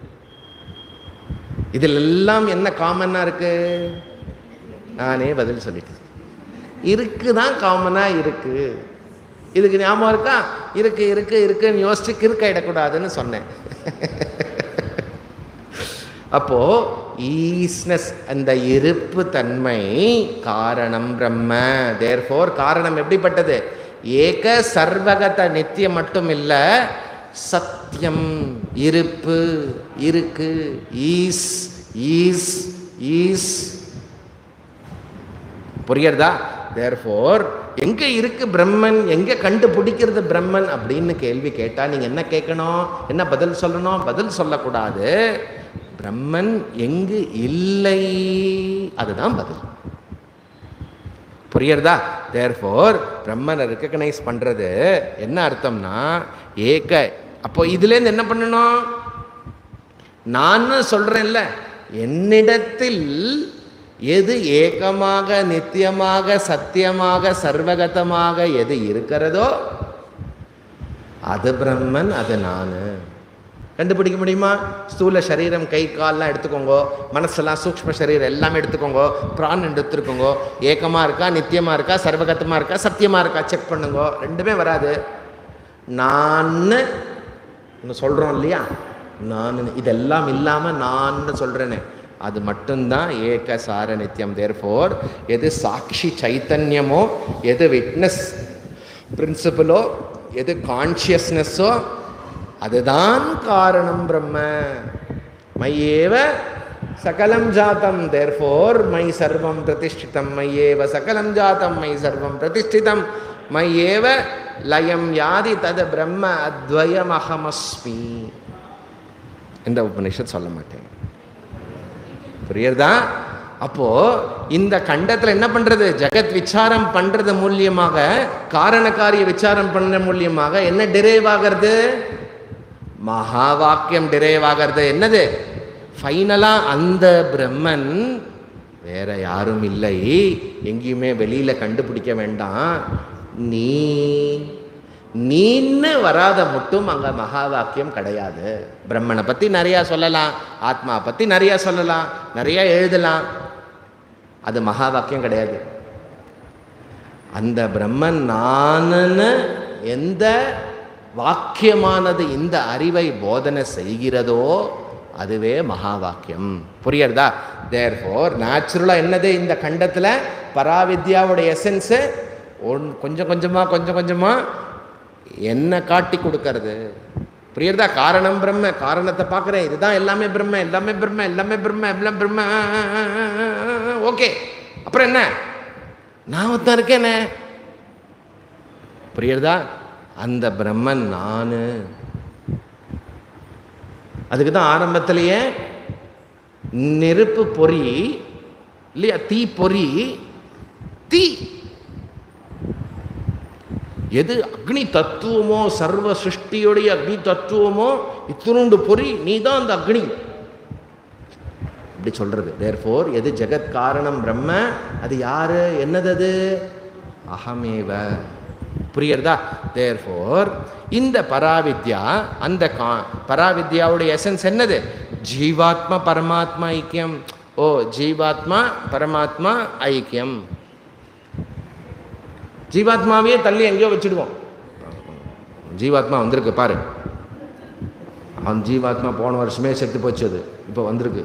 இதில் எல்லாம் என்ன காமனா இருக்கு நானே பதில் சொல்லிட்டேன் இருக்கு தான் காமனா இருக்கு இதுக்கு ஞாபகம் இருக்கா இருக்கு இருக்கு இருக்குன்னு யோசிச்சு கிறுக்காயிடக்கூடாதுன்னு சொன்னேன் அப்போ ஈஸ்னஸ் அந்த இருப்பு தன்மை காரணம் பிரம்ம தேர்ஃபோர் காரணம் எப்படிப்பட்டது ஏக சர்வகத நித்தியம் மட்டும் இல்ல சத்தியம் இருப்பு இருக்கு ஈஸ் ஈஸ் ஈஸ் புரியுறதா தேர்ஃபோர் எங்க இருக்கு பிரம்மன் எங்க கண்டுபிடிக்கிறது பிரம்மன் அப்படின்னு கேள்வி கேட்டா நீங்க என்ன கேட்கணும் என்ன பதில் சொல்லணும் பதில் சொல்லக்கூடாது பிரம்மன் எங்கு இல்லை அதுதான் பதில் புரியுறதா தேர்ஃபோர் பிரம்மனை ரெக்கக்னைஸ் பண்றது என்ன அர்த்தம்னா ஏக அப்போ இதுலேருந்து என்ன பண்ணணும் நான் சொல்றேன்ல என்னிடத்தில் எது ஏகமாக நித்தியமாக சத்தியமாக சர்வகதமாக எது இருக்கிறதோ அது பிரம்மன் அது நான் கண்டுபிடிக்க முடியுமா ஸ்தூல சரீரம் கை கால்லாம் எடுத்துக்கோங்க மனசெல்லாம் சூக்ஷ்ம சரீரம் எல்லாமே எடுத்துக்கோங்க பிரான் எடுத்துருக்கோங்க ஏக்கமாக இருக்கா நித்தியமாக இருக்கா சர்வகத்தமாக இருக்கா சத்தியமாக இருக்கா செக் பண்ணுங்க ரெண்டுமே வராது நான் ஒன்று சொல்கிறோம் இல்லையா நான் இதெல்லாம் இல்லாமல் நான் சொல்கிறேனே அது மட்டும்தான் ஏக சார நித்தியம் தேர்ஃபோர் எது சாட்சி சைத்தன்யமோ எது விட்னஸ் பிரின்சிபலோ எது கான்ஷியஸ்னஸோ அதுதான் காரணம் பிரம்ம மையேவ சகலம் ஜாத்தம் தேர்ஃபோர் மை சர்வம் பிரதிஷ்டிதம் மையேவ சகலம் ஜாத்தம் மை சர்வம் பிரதிஷ்டிதம் மையேவ லயம் யாதி தது பிரம்ம அத்வயம் அகமஸ்மி இந்த உபனிஷத் சொல்ல மாட்டேன் புரியுறதா அப்போ இந்த கண்டத்துல என்ன பண்றது ஜெகத் விசாரம் பண்றது மூலியமாக காரண காரிய விசாரம் பண்ண மூலியமாக என்ன டிரைவ் ஆகிறது மகா வாக்கியம் டிரைவ் ஆகிறது என்னது ஃபைனலா அந்த பிரம்மன் வேற யாரும் இல்லை எங்கேயுமே வெளியில கண்டுபிடிக்க வேண்டாம் நீ நீன்னு வராத மட்டும் அங்க மகா வாக்கியம் கிடையாது பிரம்மனை பத்தி நிறைய சொல்லலாம் ஆத்மா பத்தி நிறைய சொல்லலாம் நிறைய எழுதலாம் அது மகா வாக்கியம் கிடையாது அந்த பிரம்மன் நானுன்னு எந்த வாக்கியமானது இந்த அறிவை போதனை செய்கிறதோ அதுவே மகா வாக்கியம் புரியுறதா தேர்ஃபோர் நேச்சுரலாக என்னது இந்த கண்டத்தில் பராவித்யாவுடைய எசன்ஸு ஒன் கொஞ்சம் கொஞ்சமாக கொஞ்சம் கொஞ்சமாக என்ன காட்டி கொடுக்கறது புரியுறதா காரணம் பிரம்ம காரணத்தை பார்க்குறேன் இதுதான் எல்லாமே பிரம்ம எல்லாமே பிரம்ம எல்லாமே பிரம்ம எல்லாம் பிரம்ம ஓகே அப்புறம் என்ன நான் ஒருத்தன் இருக்கேனே புரியுறதா அந்த பிரம்மன் நான் அதுக்கு தான் ஆரம்பத்திலேயே நெருப்பு பொறி இல்லையா தீ பொறி தீ எது அக்னி தத்துவமோ சர்வ சிருஷ்டியுடைய அக்னி தத்துவமோ இத்தினுண்டு பொறி நீ தான் அந்த அக்னி அப்படி சொல்றது தேர்ஃபோர் எது ஜெகத் காரணம் பிரம்ம அது யாரு என்னது அது அகமேவ புரியுறதா தேர்ஃபோர் இந்த பராவித்யா அந்த கா பராவித்யாவுடைய எசன்ஸ் என்னது ஜீவாத்மா பரமாத்மா ஐக்கியம் ஓ ஜீவாத்மா பரமாத்மா ஐக்கியம் ஜீவாத்மாவையே தள்ளி எங்கேயோ வச்சுடுவோம் ஜீவாத்மா வந்திருக்கு பாரு அவன் ஜீவாத்மா போன வருஷமே செத்து போச்சு அது இப்போ வந்திருக்கு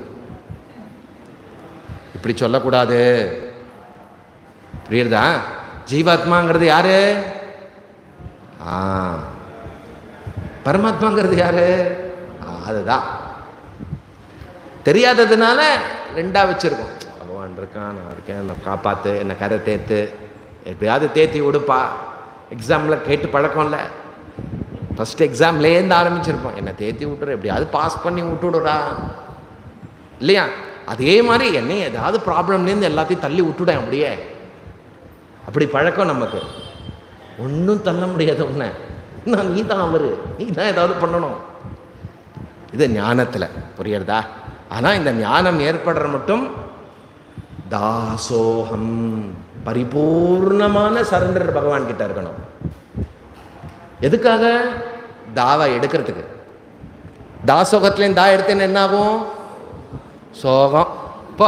இப்படி சொல்லக்கூடாது புரியுறதா ஜீவாத்மாங்கிறது யாரு ஆ பரமாத்மாங்கிறது யாரு ஆ, அதுதான் தெரியாததுனால ரெண்டா வச்சிருக்கோம் பகவான் இருக்கான் நான் இருக்கேன் என்னை காப்பாத்து என்னை கரை தேத்து எப்படியாவது தேத்தி விடுப்பா எக்ஸாமில் கேட்டு பழக்கம்ல ஃபஸ்ட் எக்ஸாம்லேருந்து ஆரம்பிச்சிருப்போம் என்னை தேத்தி விட்டுற எப்படியாவது பாஸ் பண்ணி விட்டுடுறா இல்லையா அதே மாதிரி என்னை ஏதாவது ப்ராப்ளம்லேருந்து எல்லாத்தையும் தள்ளி விட்டுடேன் அப்படியே அப்படி பழக்கம் நமக்கு ஒன்றும் தள்ள முடியாது உன்னை நான் நீ தான் அவரு நீ தான் ஏதாவது பண்ணணும் இது ஞானத்தில் புரியுறதா ஆனால் இந்த ஞானம் ஏற்படுற மட்டும் தாசோகம் பரிபூர்ணமான சரண்டர் பகவான் கிட்ட இருக்கணும் எதுக்காக தாவை எடுக்கிறதுக்கு தாசோகத்துலேயும் தா எடுத்தேன்னு என்ன ஆகும் சோகம் போ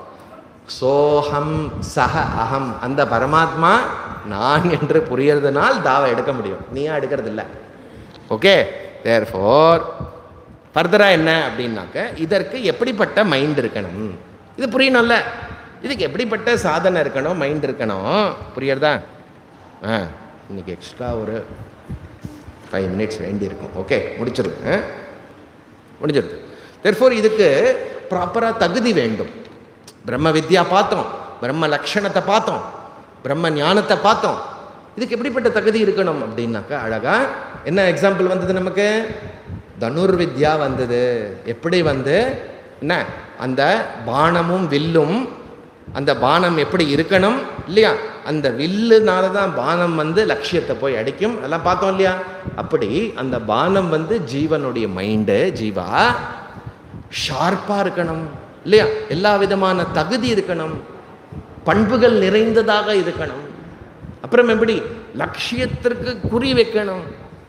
சோகம் சக அகம் அந்த பரமாத்மா நான் என்று புரியறதுனால் தாவை எடுக்க முடியும் நீயா எடுக்கிறது இல்லை ஓகே தேர் ஃபோர் ஃபர்தராக என்ன அப்படின்னாக்க இதற்கு எப்படிப்பட்ட மைண்ட் இருக்கணும் இது புரியணும்ல இதுக்கு எப்படிப்பட்ட சாதனை இருக்கணும் மைண்ட் இருக்கணும் புரியறதா ஆ இன்னைக்கு எக்ஸ்ட்ரா ஒரு ஃபைவ் மினிட்ஸ் வேண்டி இருக்கும் ஓகே முடிச்சிருது ஆ? முடிஞ்சிருது தெர்ஃபோர் இதுக்கு ப்ராப்பராக தகுதி வேண்டும் பிரம்ம வித்யா பார்த்தோம் பிரம்ம லக்ஷணத்தை பார்த்தோம் பிரம்ம ஞானத்தை பார்த்தோம் இதுக்கு எப்படிப்பட்ட தகுதி இருக்கணும் அப்படின்னாக்கா அழகா என்ன எக்ஸாம்பிள் வந்தது நமக்கு தனுர்வித்யா வந்தது எப்படி வந்து என்ன அந்த பானமும் வில்லும் அந்த பானம் எப்படி இருக்கணும் இல்லையா அந்த வில்லுனால தான் பானம் வந்து லட்சியத்தை போய் அடிக்கும் அதெல்லாம் பார்த்தோம் இல்லையா அப்படி அந்த பானம் வந்து ஜீவனுடைய மைண்டு ஜீவா ஷார்ப்பாக இருக்கணும் இல்லையா எல்லா விதமான தகுதி இருக்கணும் பண்புகள் நிறைந்ததாக இருக்கணும் அப்புறம் எப்படி லட்சியத்திற்கு குறி வைக்கணும்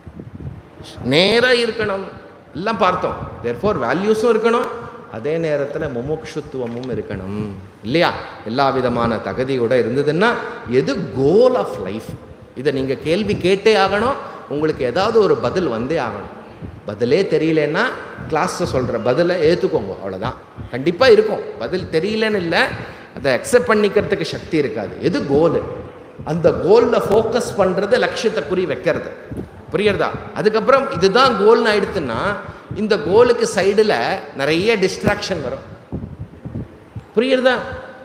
நேராக இருக்கணும் எல்லாம் பார்த்தோம் தேர்ஃபோர் வேல்யூஸும் இருக்கணும் அதே நேரத்தில் முமுட்சுத்துவமும் இருக்கணும் இல்லையா எல்லா விதமான தகுதியோட இருந்ததுன்னா எது கோல் ஆஃப் லைஃப் இதை நீங்கள் கேள்வி கேட்டே ஆகணும் உங்களுக்கு ஏதாவது ஒரு பதில் வந்தே ஆகணும் பதிலே தெரியலன்னா கிளாஸில் சொல்கிற பதிலை ஏற்றுக்கோங்க அவ்வளோதான் கண்டிப்பாக இருக்கும் பதில் தெரியலன்னு இல்லை அதை அக்செப்ட் பண்ணிக்கிறதுக்கு சக்தி இருக்காது எது கோலு அந்த கோலில் ஃபோக்கஸ் பண்ணுறது லட்சியத்தை குறி வைக்கிறது புரியுறதா அதுக்கப்புறம் இதுதான் கோல்னு ஆயிடுத்துன்னா இந்த கோலுக்கு சைடில் நிறைய டிஸ்ட்ராக்ஷன் வரும் புரியுறதா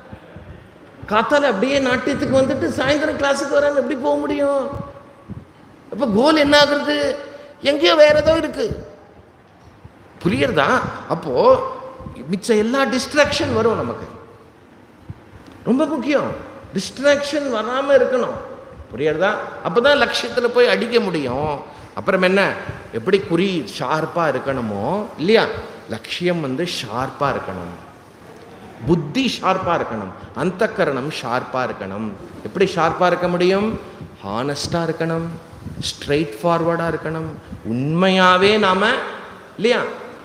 காத்தால அப்படியே நாட்டியத்துக்கு வந்துட்டு சாயந்தரம் கிளாஸுக்கு வராம எப்படி போக முடியும் அப்போ கோல் என்ன ஆகுறது எங்கேயோ வேற ஏதோ இருக்கு புரியுறதா அப்போ மிச்ச எல்லா டிஸ்ட்ராக்ஷன் வரும் நமக்கு ரொம்ப முக்கியம் டிஸ்ட்ராக்ஷன் வராமல் இருக்கணும் புரியுறதா அப்போ தான் லட்சியத்தில் போய் அடிக்க முடியும் அப்புறம் என்ன எப்படி குறி ஷார்ப்பாக இருக்கணுமோ இல்லையா லட்சியம் வந்து ஷார்ப்பாக இருக்கணும் புத்தி ஷார்ப்பாக இருக்கணும் அந்தக்கரணம் ஷார்ப்பாக இருக்கணும் எப்படி ஷார்ப்பாக இருக்க முடியும் ஹானஸ்டாக இருக்கணும் ஸ்ட்ரைட் ஃபார்வர்டாக இருக்கணும் உண்மையாகவே நாம் இல்லையா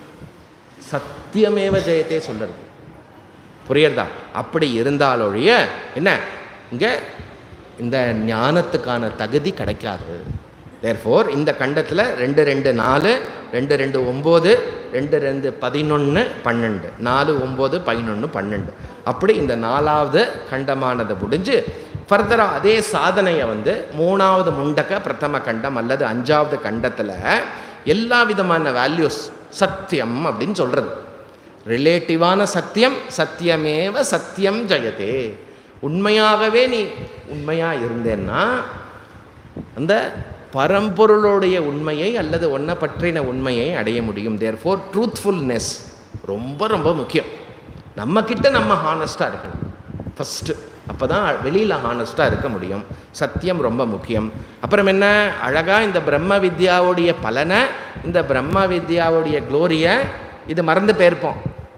சத்தியமேவ ஜெயத்தே சொல்றது புரியுறதா அப்படி இருந்தாலொழிய என்ன இங்கே இந்த ஞானத்துக்கான தகுதி கிடைக்காது தேர்ஃபோர் இந்த கண்டத்தில் ரெண்டு ரெண்டு நாலு ரெண்டு ரெண்டு ஒம்பது ரெண்டு ரெண்டு பதினொன்று பன்னெண்டு நாலு ஒம்பது பதினொன்று பன்னெண்டு அப்படி இந்த நாலாவது கண்டமானது முடிஞ்சு ஃபர்தராக அதே சாதனையை வந்து மூணாவது முண்டக்க பிரதம கண்டம் அல்லது அஞ்சாவது கண்டத்தில் எல்லா விதமான வேல்யூஸ் சத்தியம் அப்படின்னு சொல்கிறது ரிலேட்டிவான சத்தியம் சத்தியமேவ சத்தியம் ஜெயதே உண்மையாகவே நீ உண்மையா இருந்தேன்னா அந்த பரம்பொருளுடைய உண்மையை அல்லது ஒன்றை பற்றின உண்மையை அடைய முடியும் தேர் ஃபோர் ட்ரூத்ஃபுல்னஸ் ரொம்ப ரொம்ப முக்கியம் நம்ம கிட்ட நம்ம ஹானஸ்டாக இருக்கணும் ஃபஸ்ட்டு அப்போ தான் வெளியில் ஹானஸ்டாக இருக்க முடியும் சத்தியம் ரொம்ப முக்கியம் அப்புறம் என்ன அழகாக இந்த பிரம்ம வித்யாவுடைய பலனை இந்த பிரம்ம வித்யாவுடைய க்ளோரியை இது மறந்து போயிருப்போம்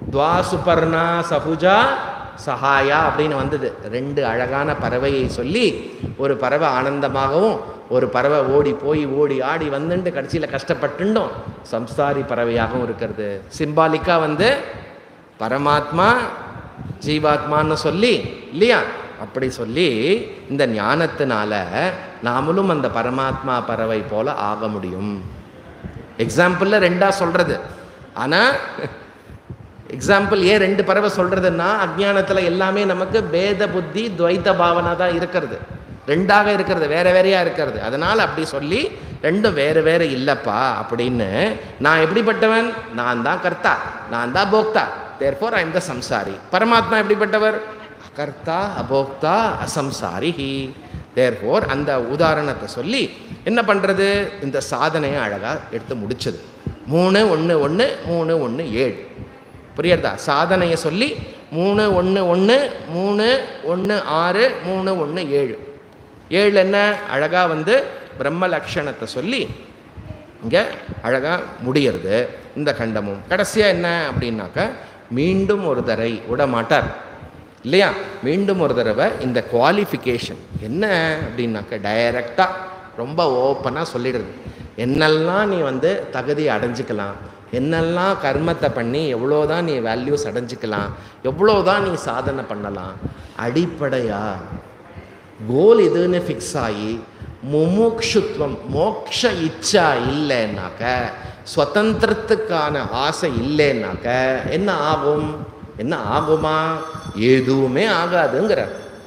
துவா சுபர்ணா சபுஜா சஹாயா அப்படின்னு வந்தது ரெண்டு அழகான பறவையை சொல்லி ஒரு பறவை ஆனந்தமாகவும் ஒரு பறவை ஓடி போய் ஓடி ஆடி வந்துட்டு கடைசியில் கஷ்டப்பட்டுண்டும் சம்சாரி பறவையாகவும் இருக்கிறது சிம்பாலிக்காக வந்து பரமாத்மா ஜீவாத்மான்னு சொல்லி இல்லையா அப்படி சொல்லி இந்த ஞானத்தினால நாமளும் அந்த பரமாத்மா பறவை போல ஆக முடியும் எக்ஸாம்பிளில் ரெண்டா சொல்றது ஆனால் எக்ஸாம்பிள் ஏன் ரெண்டு பறவை சொல்றதுன்னா அஜ்ஞானத்தில் எல்லாமே நமக்கு பேத புத்தி துவைத்த பாவனை தான் இருக்கிறது ரெண்டாக இருக்கிறது வேற வேறையா இருக்கிறது அதனால் அப்படி சொல்லி ரெண்டும் வேறு வேறு இல்லைப்பா அப்படின்னு நான் எப்படிப்பட்டவன் நான் தான் கர்த்தா நான் தான் போக்தா தேர்ஃபோர் ஐ த சம்சாரி பரமாத்மா எப்படிப்பட்டவர் அகர்த்தா அபோக்தா அசம்சாரி தேர்ஃபோர் அந்த உதாரணத்தை சொல்லி என்ன பண்ணுறது இந்த சாதனையை அழகாக எடுத்து முடிச்சது மூணு ஒன்று ஒன்று மூணு ஒன்று ஏழு புரியுறதா சாதனையை சொல்லி மூணு ஒன்று ஒன்று மூணு ஒன்று ஆறு மூணு ஒன்று ஏழு ஏழு என்ன அழகாக வந்து பிரம்ம லக்ஷணத்தை சொல்லி இங்கே அழகாக முடியறது இந்த கண்டமும் கடைசியாக என்ன அப்படின்னாக்க மீண்டும் ஒரு தடவை விட மாட்டார் இல்லையா மீண்டும் ஒரு தடவை இந்த குவாலிஃபிகேஷன் என்ன அப்படின்னாக்க டைரக்டாக ரொம்ப ஓப்பனாக சொல்லிடுறது என்னெல்லாம் நீ வந்து தகுதி அடைஞ்சிக்கலாம் என்னெல்லாம் கர்மத்தை பண்ணி எவ்வளோதான் நீ வேல்யூஸ் அடைஞ்சிக்கலாம் எவ்வளோதான் நீ சாதனை பண்ணலாம் அடிப்படையா கோல் இதுன்னு ஃபிக்ஸ் ஆகி முமுக்ஷுத்வம் மோக்ஷ இச்சா இல்லைன்னாக்க சுதந்திரத்துக்கான ஆசை இல்லைன்னாக்க என்ன ஆகும் என்ன ஆகுமா எதுவுமே ஆகாதுங்கிற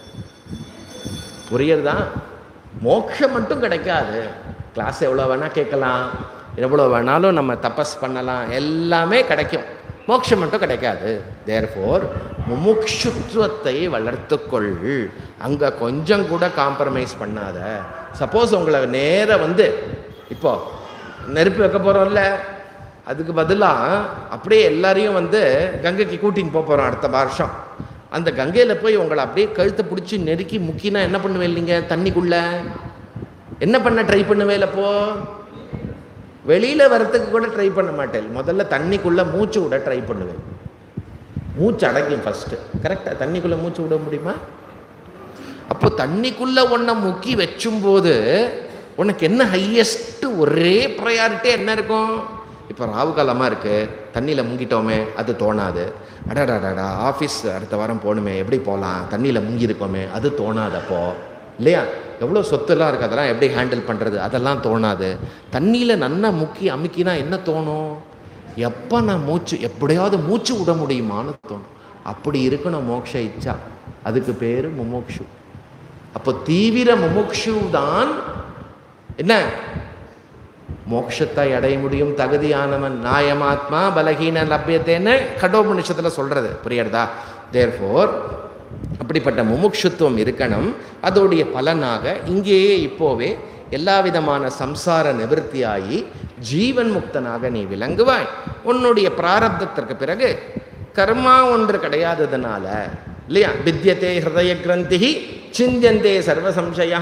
புரியுறதா மோட்சம் மட்டும் கிடைக்காது கிளாஸ் எவ்வளோ வேணால் கேட்கலாம் எவ்வளோ வேணாலும் நம்ம தபஸ் பண்ணலாம் எல்லாமே கிடைக்கும் மோட்சம் மட்டும் கிடைக்காது தேர்ஃபோர் முமுக்ஷுத்துவத்தை வளர்த்துக்கொள் அங்கே கொஞ்சம் கூட காம்ப்ரமைஸ் பண்ணாத சப்போஸ் உங்களை நேர வந்து இப்போ நெருப்பு வைக்க போகிறோம்ல அதுக்கு பதிலாக அப்படியே எல்லாரையும் வந்து கங்கைக்கு கூட்டின்னு போக போகிறோம் அடுத்த வருஷம் அந்த கங்கையில் போய் உங்களை அப்படியே கழுத்தை பிடிச்சி நெருக்கி முக்கினா என்ன பண்ணுவேன் இல்லைங்க தண்ணிக்குள்ள என்ன பண்ண ட்ரை பண்ணுவேன் அப்போ வெளியில் வரத்துக்கு கூட ட்ரை பண்ண மாட்டேன் முதல்ல தண்ணிக்குள்ளே மூச்சு விட ட்ரை பண்ணுவேன் மூச்சு அடங்கும் ஃபஸ்ட்டு கரெக்டாக தண்ணிக்குள்ளே மூச்சு விட முடியுமா அப்போ தண்ணிக்குள்ளே ஒன்றை முக்கி வச்சும்போது உனக்கு என்ன ஹையஸ்ட் ஒரே ப்ரையாரிட்டி என்ன இருக்கும் இப்போ ராவு காலமாக இருக்குது தண்ணியில் முங்கிட்டோமே அது தோணாது அடடாடாடா ஆஃபீஸ் அடுத்த வாரம் போகணுமே எப்படி போகலாம் தண்ணியில் முங்கியிருக்கோமே அது தோணாது அப்போ இல்லையா எவ்வளோ சொத்துலாம் இருக்குது அதெல்லாம் எப்படி ஹேண்டில் பண்ணுறது அதெல்லாம் தோணாது தண்ணியில் நன்னா முக்கி அமுக்கினா என்ன தோணும் எப்போ நான் மூச்சு எப்படியாவது மூச்சு விட முடியுமான்னு தோணும் அப்படி இருக்கணும் மோக்ஷ இச்சா அதுக்கு பேர் முமோக்ஷு அப்போ தீவிர முமுக்ஷு தான் என்ன மோட்சத்தை அடைய முடியும் தகுதியானவன் நாயமாத்மா பலகீன லப்யத்தேன்னு கடோபனிஷத்தில் சொல்றது புரியுறதா தேர்ஃபோர் அப்படிப்பட்ட முமுட்சுத்துவம் இருக்கணும் அதோடைய பலனாக இங்கேயே இப்போவே எல்லா விதமான சம்சார நிவர்த்தியாகி ஜீவன் முக்தனாக நீ விளங்குவாய் உன்னுடைய பிராரப்தத்திற்கு பிறகு கர்மா ஒன்று கிடையாததுனால இல்லையா வித்தியதே ஹிருதய கிரந்தி சிந்தியந்தே சர்வ சம்சய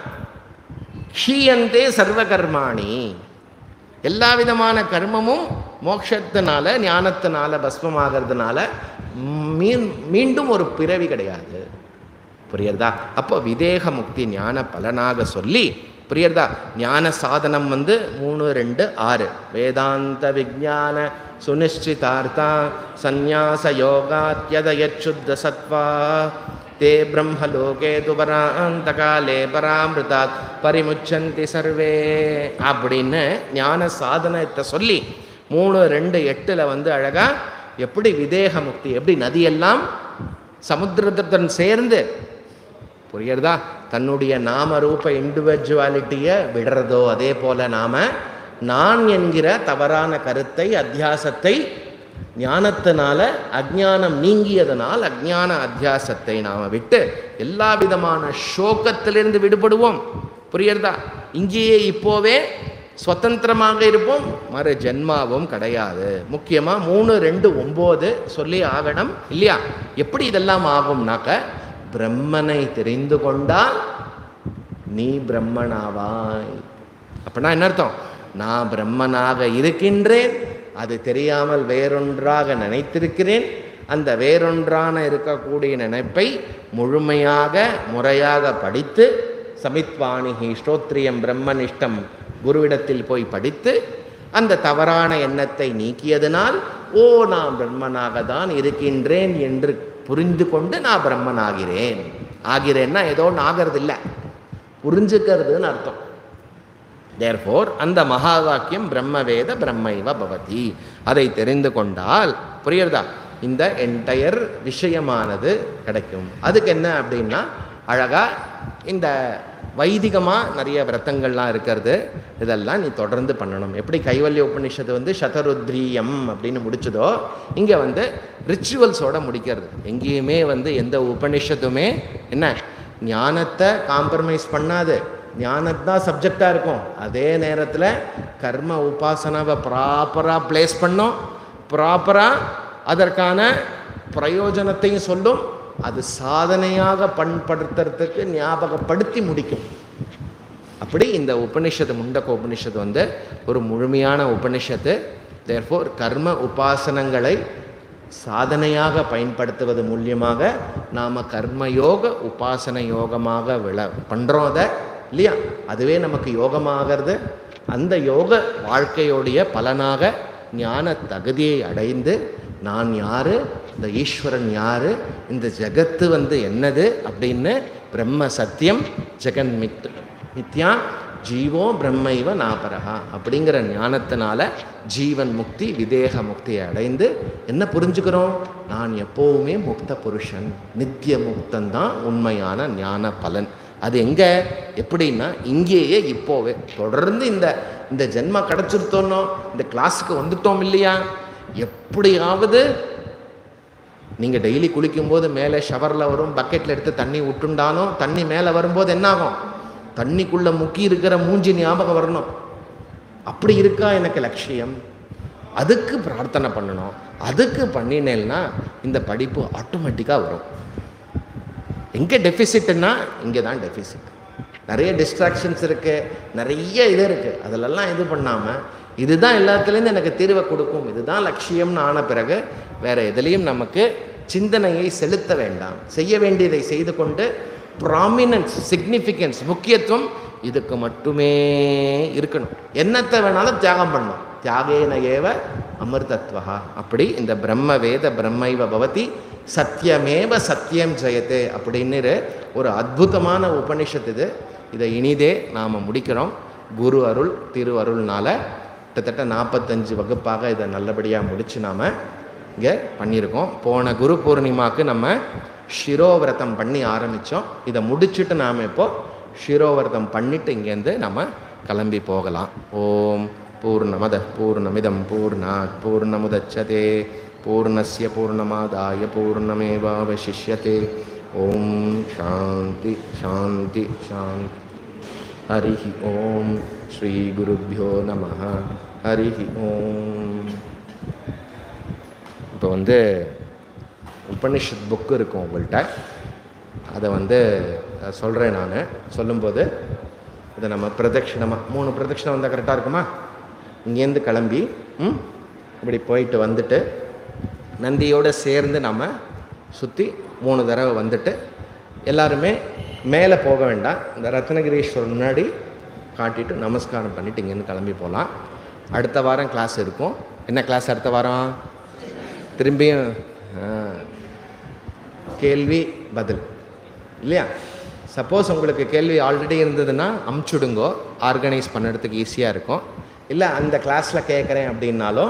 க்ஷீயந்தே சர்வ கர்மாணி எல்லா விதமான கர்மமும் மோட்சத்தினால ஞானத்தினால பஸ்மமாகிறதுனால மீன் மீண்டும் ஒரு பிறவி கிடையாது புரியுறதா அப்போ விதேக முக்தி ஞான பலனாக சொல்லி புரியுறதா ஞான சாதனம் வந்து மூணு ரெண்டு ஆறு வேதாந்த விஜான சுனிஷ்டிதார்த்தா சந்நியாச யோகாத்யதயச்சுத்த சத்வா தே பிரம்மலோகே துபராந்த காலே பராமிருதாத் பரிமுச்சந்தி சர்வே அப்படின்னு ஞான சாதனத்தை சொல்லி மூணு ரெண்டு எட்டில் வந்து அழகா எப்படி விதேக முக்தி எப்படி நதியெல்லாம் சமுத்திரத்துடன் சேர்ந்து புரியுறதா தன்னுடைய நாம ரூப இண்டிவிஜுவாலிட்டியை விடுறதோ அதே போல நாம நான் என்கிற தவறான கருத்தை அத்தியாசத்தை ஞானத்தினால அஜ்ஞானம் நீங்கியதனால் அஜ்ஞான அத்தியாசத்தை நாம் விட்டு எல்லா விதமான சோகத்திலிருந்து விடுபடுவோம் புரியுறதா இங்கேயே இப்போவே சுதந்திரமாக இருப்போம் மறு ஜென்மாவும் கிடையாது முக்கியமாக மூணு ரெண்டு ஒம்பது சொல்லி ஆகணும் இல்லையா எப்படி இதெல்லாம் ஆகும்னாக்க பிரம்மனை தெரிந்து கொண்டால் நீ பிரம்மனாவாய் அப்படின்னா என்ன அர்த்தம் நான் பிரம்மனாக இருக்கின்றேன் அது தெரியாமல் வேறொன்றாக நினைத்திருக்கிறேன் அந்த வேறொன்றான இருக்கக்கூடிய நினைப்பை முழுமையாக முறையாக படித்து சமித்வாணிகி ஸ்ரோத்ரியம் பிரம்மனிஷ்டம் குருவிடத்தில் போய் படித்து அந்த தவறான எண்ணத்தை நீக்கியதனால் ஓ நான் பிரம்மனாக தான் இருக்கின்றேன் என்று புரிந்து கொண்டு நான் பிரம்மனாகிறேன் ஆகிறேன்னா ஏதோ ஒன்று ஆகிறது இல்லை புரிஞ்சுக்கிறதுன்னு அர்த்தம் தேர்ஃபோர் அந்த மகா வாக்கியம் பிரம்மவேத பிரம்மைவ பவதி அதை தெரிந்து கொண்டால் புரியுறதா இந்த என்டையர் விஷயமானது கிடைக்கும் அதுக்கு என்ன அப்படின்னா அழகா இந்த வைதிகமாக நிறைய விரதங்கள்லாம் இருக்கிறது இதெல்லாம் நீ தொடர்ந்து பண்ணணும் எப்படி கைவல்ய உபநிஷத்து வந்து சதருத்ரீயம் அப்படின்னு முடிச்சதோ இங்கே வந்து ரிச்சுவல்ஸோட முடிக்கிறது எங்கேயுமே வந்து எந்த உபநிஷத்துமே என்ன ஞானத்தை காம்ப்ரமைஸ் பண்ணாது ஞானத்து தான் சப்ஜெக்டாக இருக்கும் அதே நேரத்தில் கர்ம உபாசனாவை ப்ராப்பராக ப்ளேஸ் பண்ணும் ப்ராப்பராக அதற்கான பிரயோஜனத்தையும் சொல்லும் அது சாதனையாக பண்படுத்துறதுக்கு ஞாபகப்படுத்தி முடிக்கும் அப்படி இந்த உபனிஷத்து முண்டக்க உபனிஷத்து வந்து ஒரு முழுமையான உபனிஷத்து தேர்ஃபோர் கர்ம உபாசனங்களை சாதனையாக பயன்படுத்துவது மூலியமாக நாம் கர்மயோக உபாசன யோகமாக விள பண்ணுறோம் அதை இல்லையா அதுவே நமக்கு யோகமாகிறது அந்த யோக வாழ்க்கையோடைய பலனாக ஞான தகுதியை அடைந்து நான் யாரு இந்த ஈஸ்வரன் யாரு இந்த ஜகத்து வந்து என்னது அப்படின்னு பிரம்ம சத்தியம் ஜெகன் மித் மித்யா ஜீவோ பிரம்மைவ நாபரஹா அப்படிங்கிற ஞானத்தினால ஜீவன் முக்தி விதேக முக்தியை அடைந்து என்ன புரிஞ்சுக்கிறோம் நான் எப்போவுமே முக்த புருஷன் நித்திய முக்தன் தான் உண்மையான ஞான பலன் அது எங்க எப்படின்னா இங்கேயே இப்போவே தொடர்ந்து இந்த இந்த ஜென்மா கிடச்சிருத்தோன்னோ இந்த கிளாஸுக்கு வந்துட்டோம் இல்லையா எப்படியாவது நீங்கள் டெய்லி குளிக்கும்போது மேலே ஷவரில் வரும் பக்கெட்டில் எடுத்து தண்ணி விட்டுண்டாலும் தண்ணி மேலே வரும்போது என்ன ஆகும் தண்ணிக்குள்ளே முக்கி இருக்கிற மூஞ்சி ஞாபகம் வரணும் அப்படி இருக்கா எனக்கு லட்சியம் அதுக்கு பிரார்த்தனை பண்ணணும் அதுக்கு பண்ணினேன்னா இந்த படிப்பு ஆட்டோமேட்டிக்காக வரும் எங்கே டெஃபிசிட்னா இங்கே தான் டெஃபிசிட் நிறைய டிஸ்ட்ராக்ஷன்ஸ் இருக்குது நிறைய இது இருக்குது அதிலெல்லாம் இது பண்ணாமல் இதுதான் எல்லாத்துலேருந்து எனக்கு தீர்வை கொடுக்கும் இதுதான் லட்சியம்னு ஆன பிறகு வேற எதுலேயும் நமக்கு சிந்தனையை செலுத்த வேண்டாம் செய்ய வேண்டியதை செய்து கொண்டு ப்ராமினன்ஸ் சிக்னிஃபிகன்ஸ் முக்கியத்துவம் இதுக்கு மட்டுமே இருக்கணும் என்னத்தை வேணாலும் தியாகம் பண்ணணும் தியாகேன ஏவ அமிர்தத்வா அப்படி இந்த பிரம்ம வேத பிரம்மைவ பவதி சத்தியமேவ சத்தியம் ஜெயத்தே அப்படின்னு ஒரு அற்புதமான உபனிஷத்து இது இதை இனிதே நாம் முடிக்கிறோம் குரு அருள் திரு அருள்னால கிட்டத்தட்ட நாற்பத்தஞ்சு வகுப்பாக இதை நல்லபடியாக முடித்து நாம் இங்கே பண்ணியிருக்கோம் போன குரு பூர்ணிமாவுக்கு நம்ம சிரோவிரதம் பண்ணி ஆரம்பித்தோம் இதை முடிச்சுட்டு நாம் இப்போ சிரோவிரதம் பண்ணிட்டு இங்கேருந்து நம்ம கிளம்பி போகலாம் ஓம் பூர்ணமத பூர்ணமிதம் பூர்ணாத் பூர்ணமுதச்சதே பூர்ணஸ்ய பூர்ணமாதாய பூர்ணமேவாவசிஷ்யதே ஓம் சாந்தி சாந்தி சாந்தி हरिः ॐ श्रीगुरुभ्यो நமः ஹரிः ஓம் இப்போ வந்து உபனிஷத் புக்கு இருக்கும் உங்கள்கிட்ட அதை வந்து சொல்கிறேன் நான் சொல்லும்போது இதை நம்ம பிரதட்சிணமாக மூணு பிரதட்சிணம் வந்தால் கரெக்டாக இருக்குமா இங்கேருந்து கிளம்பி ம் இப்படி போயிட்டு வந்துட்டு நந்தியோடு சேர்ந்து நம்ம சுற்றி மூணு தடவை வந்துட்டு எல்லாருமே மேலே போக வேண்டாம் இந்த ரத்னகிரீஸ்வரர் முன்னாடி காட்டிட்டு நமஸ்காரம் பண்ணிட்டு இங்கேருந்து கிளம்பி போகலாம் அடுத்த வாரம் கிளாஸ் இருக்கும் என்ன கிளாஸ் அடுத்த வாரம் திரும்பியும் ஆ, கேள்வி பதில் இல்லையா சப்போஸ் உங்களுக்கு கேள்வி ஆல்ரெடி இருந்ததுன்னா அமுச்சுடுங்கோ ஆர்கனைஸ் பண்ணுறதுக்கு ஈஸியாக இருக்கும் இல்லை அந்த கிளாஸில் கேட்குறேன் அப்படின்னாலும்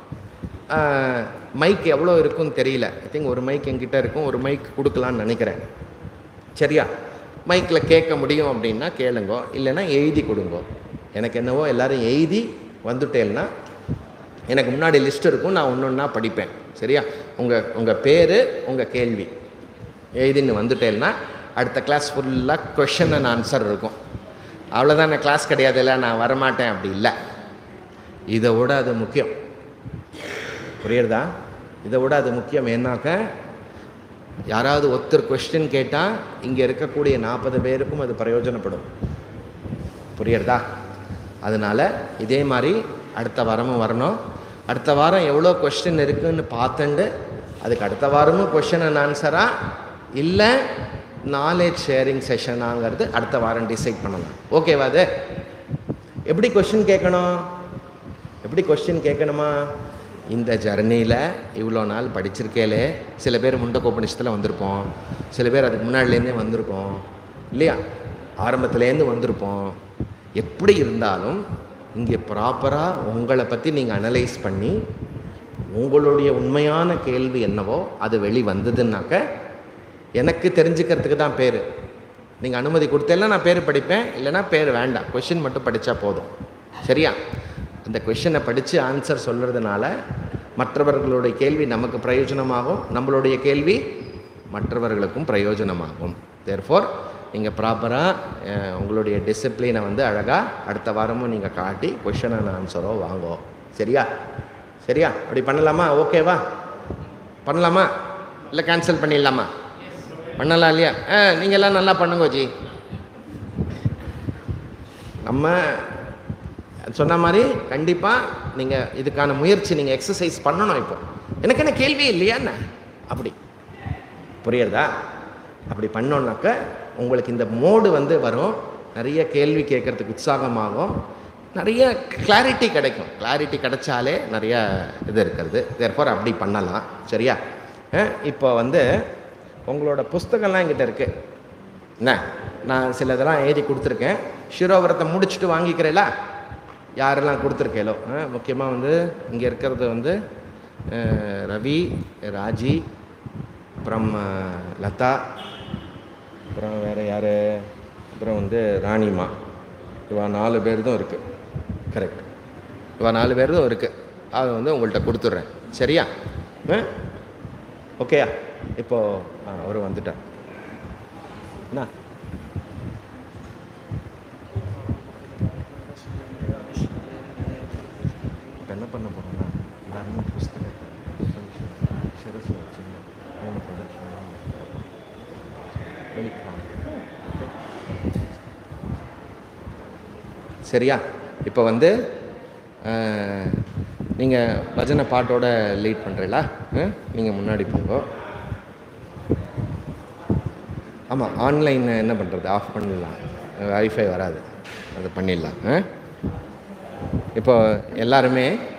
மைக் எவ்வளோ இருக்குன்னு தெரியல ஐ திங்க் ஒரு மைக் என்கிட்ட இருக்கும் ஒரு மைக் கொடுக்கலான்னு நினைக்கிறேன் சரியா மைக்கில் கேட்க முடியும் அப்படின்னா கேளுங்கோ இல்லைன்னா எழுதி கொடுங்கோ எனக்கு என்னவோ எல்லாரும் எழுதி வந்துட்டேன்னா எனக்கு முன்னாடி லிஸ்ட் இருக்கும் நான் ஒன்று ஒன்றா படிப்பேன் சரியா உங்கள் உங்கள் பேர் உங்கள் கேள்வி எழுதின்னு வந்துட்டேன்னா அடுத்த கிளாஸ் ஃபுல்லாக கொஷன் அண்ட் ஆன்சர் இருக்கும் அவ்வளோதான் கிளாஸ் கிடையாது இல்லை நான் வரமாட்டேன் அப்படி இல்லை இதை விட அது முக்கியம் புரியுறதா இதை விட அது முக்கியம் ஏன்னாக்க யாராவது ஒருத்தர் கொஸ்டின் கேட்டால் இங்கே இருக்கக்கூடிய நாற்பது பேருக்கும் அது பிரயோஜனப்படும் புரியுறதா அதனால் இதே மாதிரி அடுத்த வாரமும் வரணும் அடுத்த வாரம் எவ்வளோ கொஸ்டின் இருக்குன்னு பார்த்துண்டு அதுக்கு அடுத்த வாரமும் கொஷின் அண்ட் ஆன்சரா இல்லை நாலேஜ் ஷேரிங் செஷனாங்கிறது அடுத்த வாரம் டிசைட் பண்ணலாம் ஓகேவா அது எப்படி கொஸ்டின் கேட்கணும் எப்படி கொஸ்டின் கேட்கணுமா இந்த ஜர்னியில் இவ்வளோ நாள் படிச்சிருக்கேலே சில பேர் முண்டக்கோபனிஷத்தில் வந்திருப்போம் சில பேர் அதுக்கு முன்னாடிலேருந்தே வந்திருக்கோம் இல்லையா ஆரம்பத்துலேருந்து வந்திருப்போம் எப்படி இருந்தாலும் இங்கே ப்ராப்பராக உங்களை பற்றி நீங்கள் அனலைஸ் பண்ணி உங்களுடைய உண்மையான கேள்வி என்னவோ அது வெளி வந்ததுன்னாக்க எனக்கு தெரிஞ்சுக்கிறதுக்கு தான் பேர் நீங்கள் அனுமதி கொடுத்தேன்னா நான் பேர் படிப்பேன் இல்லைன்னா பேர் வேண்டாம் கொஷின் மட்டும் படித்தா போதும் சரியா அந்த கொஷினை படித்து ஆன்சர் சொல்கிறதுனால மற்றவர்களுடைய கேள்வி நமக்கு பிரயோஜனமாகும் நம்மளுடைய கேள்வி மற்றவர்களுக்கும் பிரயோஜனமாகும் தேர்ஃபோர் நீங்கள் ப்ராப்பராக உங்களுடைய டிசிப்ளினை வந்து அழகாக அடுத்த வாரமும் நீங்கள் காட்டி கொஷன் அண்ட் ஆன்சரோ வாங்கோ சரியா சரியா அப்படி பண்ணலாமா ஓகேவா பண்ணலாமா இல்லை கேன்சல் பண்ணிடலாமா பண்ணலாம் இல்லையா ஆ நீங்கள் எல்லாம் நல்லா பண்ணுங்க ஜி நம்ம சொன்ன மாதிரி கண்டிப்பாக நீங்கள் இதுக்கான முயற்சி நீங்கள் எக்ஸசைஸ் பண்ணணும் இப்போ எனக்கு என்ன கேள்வி இல்லையா என்ன அப்படி புரியுறதா அப்படி பண்ணோன்னாக்க உங்களுக்கு இந்த மோடு வந்து வரும் நிறைய கேள்வி கேட்கறதுக்கு உற்சாகமாகும் நிறைய கிளாரிட்டி கிடைக்கும் கிளாரிட்டி கிடைச்சாலே நிறைய இது இருக்கிறது தேர்ஃபார் அப்படி பண்ணலாம் சரியா அஹ் இப்போ வந்து உங்களோட புஸ்தகம்லாம் என்கிட்ட இருக்கு என்ன நான் சில இதெல்லாம் எழுதி கொடுத்துருக்கேன் சிரோவரத்தை முடிச்சுட்டு வாங்கிக்கிறேல யாரெல்லாம் கொடுத்துருக்கேலோ முக்கியமாக வந்து இங்கே இருக்கிறது வந்து அஹ், ரவி ராஜி அப்புறம் அஹ், லதா அப்புறம் வேறு யார் அப்புறம் வந்து ராணிமா இவா நாலு பேர் தான் இருக்குது கரெக்ட் இவா நாலு பேர் தான் இருக்குது அதை வந்து உங்கள்கிட்ட கொடுத்துட்றேன் சரியா ஆ ஓகேயா இப்போது அவர் வந்துட்டார் என்ன இப்போ என்ன பண்ண போகிறோம்னா எல்லாருமே புஸ்தகம் சிரசு வச்சுங்க மூணு பிரதட்சணம் வெளிக்காம சரியா இப்போ வந்து நீங்கள் பஜனை பாட்டோட லீட் பண்ணுறீங்களா நீங்கள் முன்னாடி போங்க ஆமாம் ஆன்லைன் என்ன பண்ணுறது ஆஃப் பண்ணிடலாம் வைஃபை வராது அது பண்ணிடலாம் ஆ? இப்போ எல்லாருமே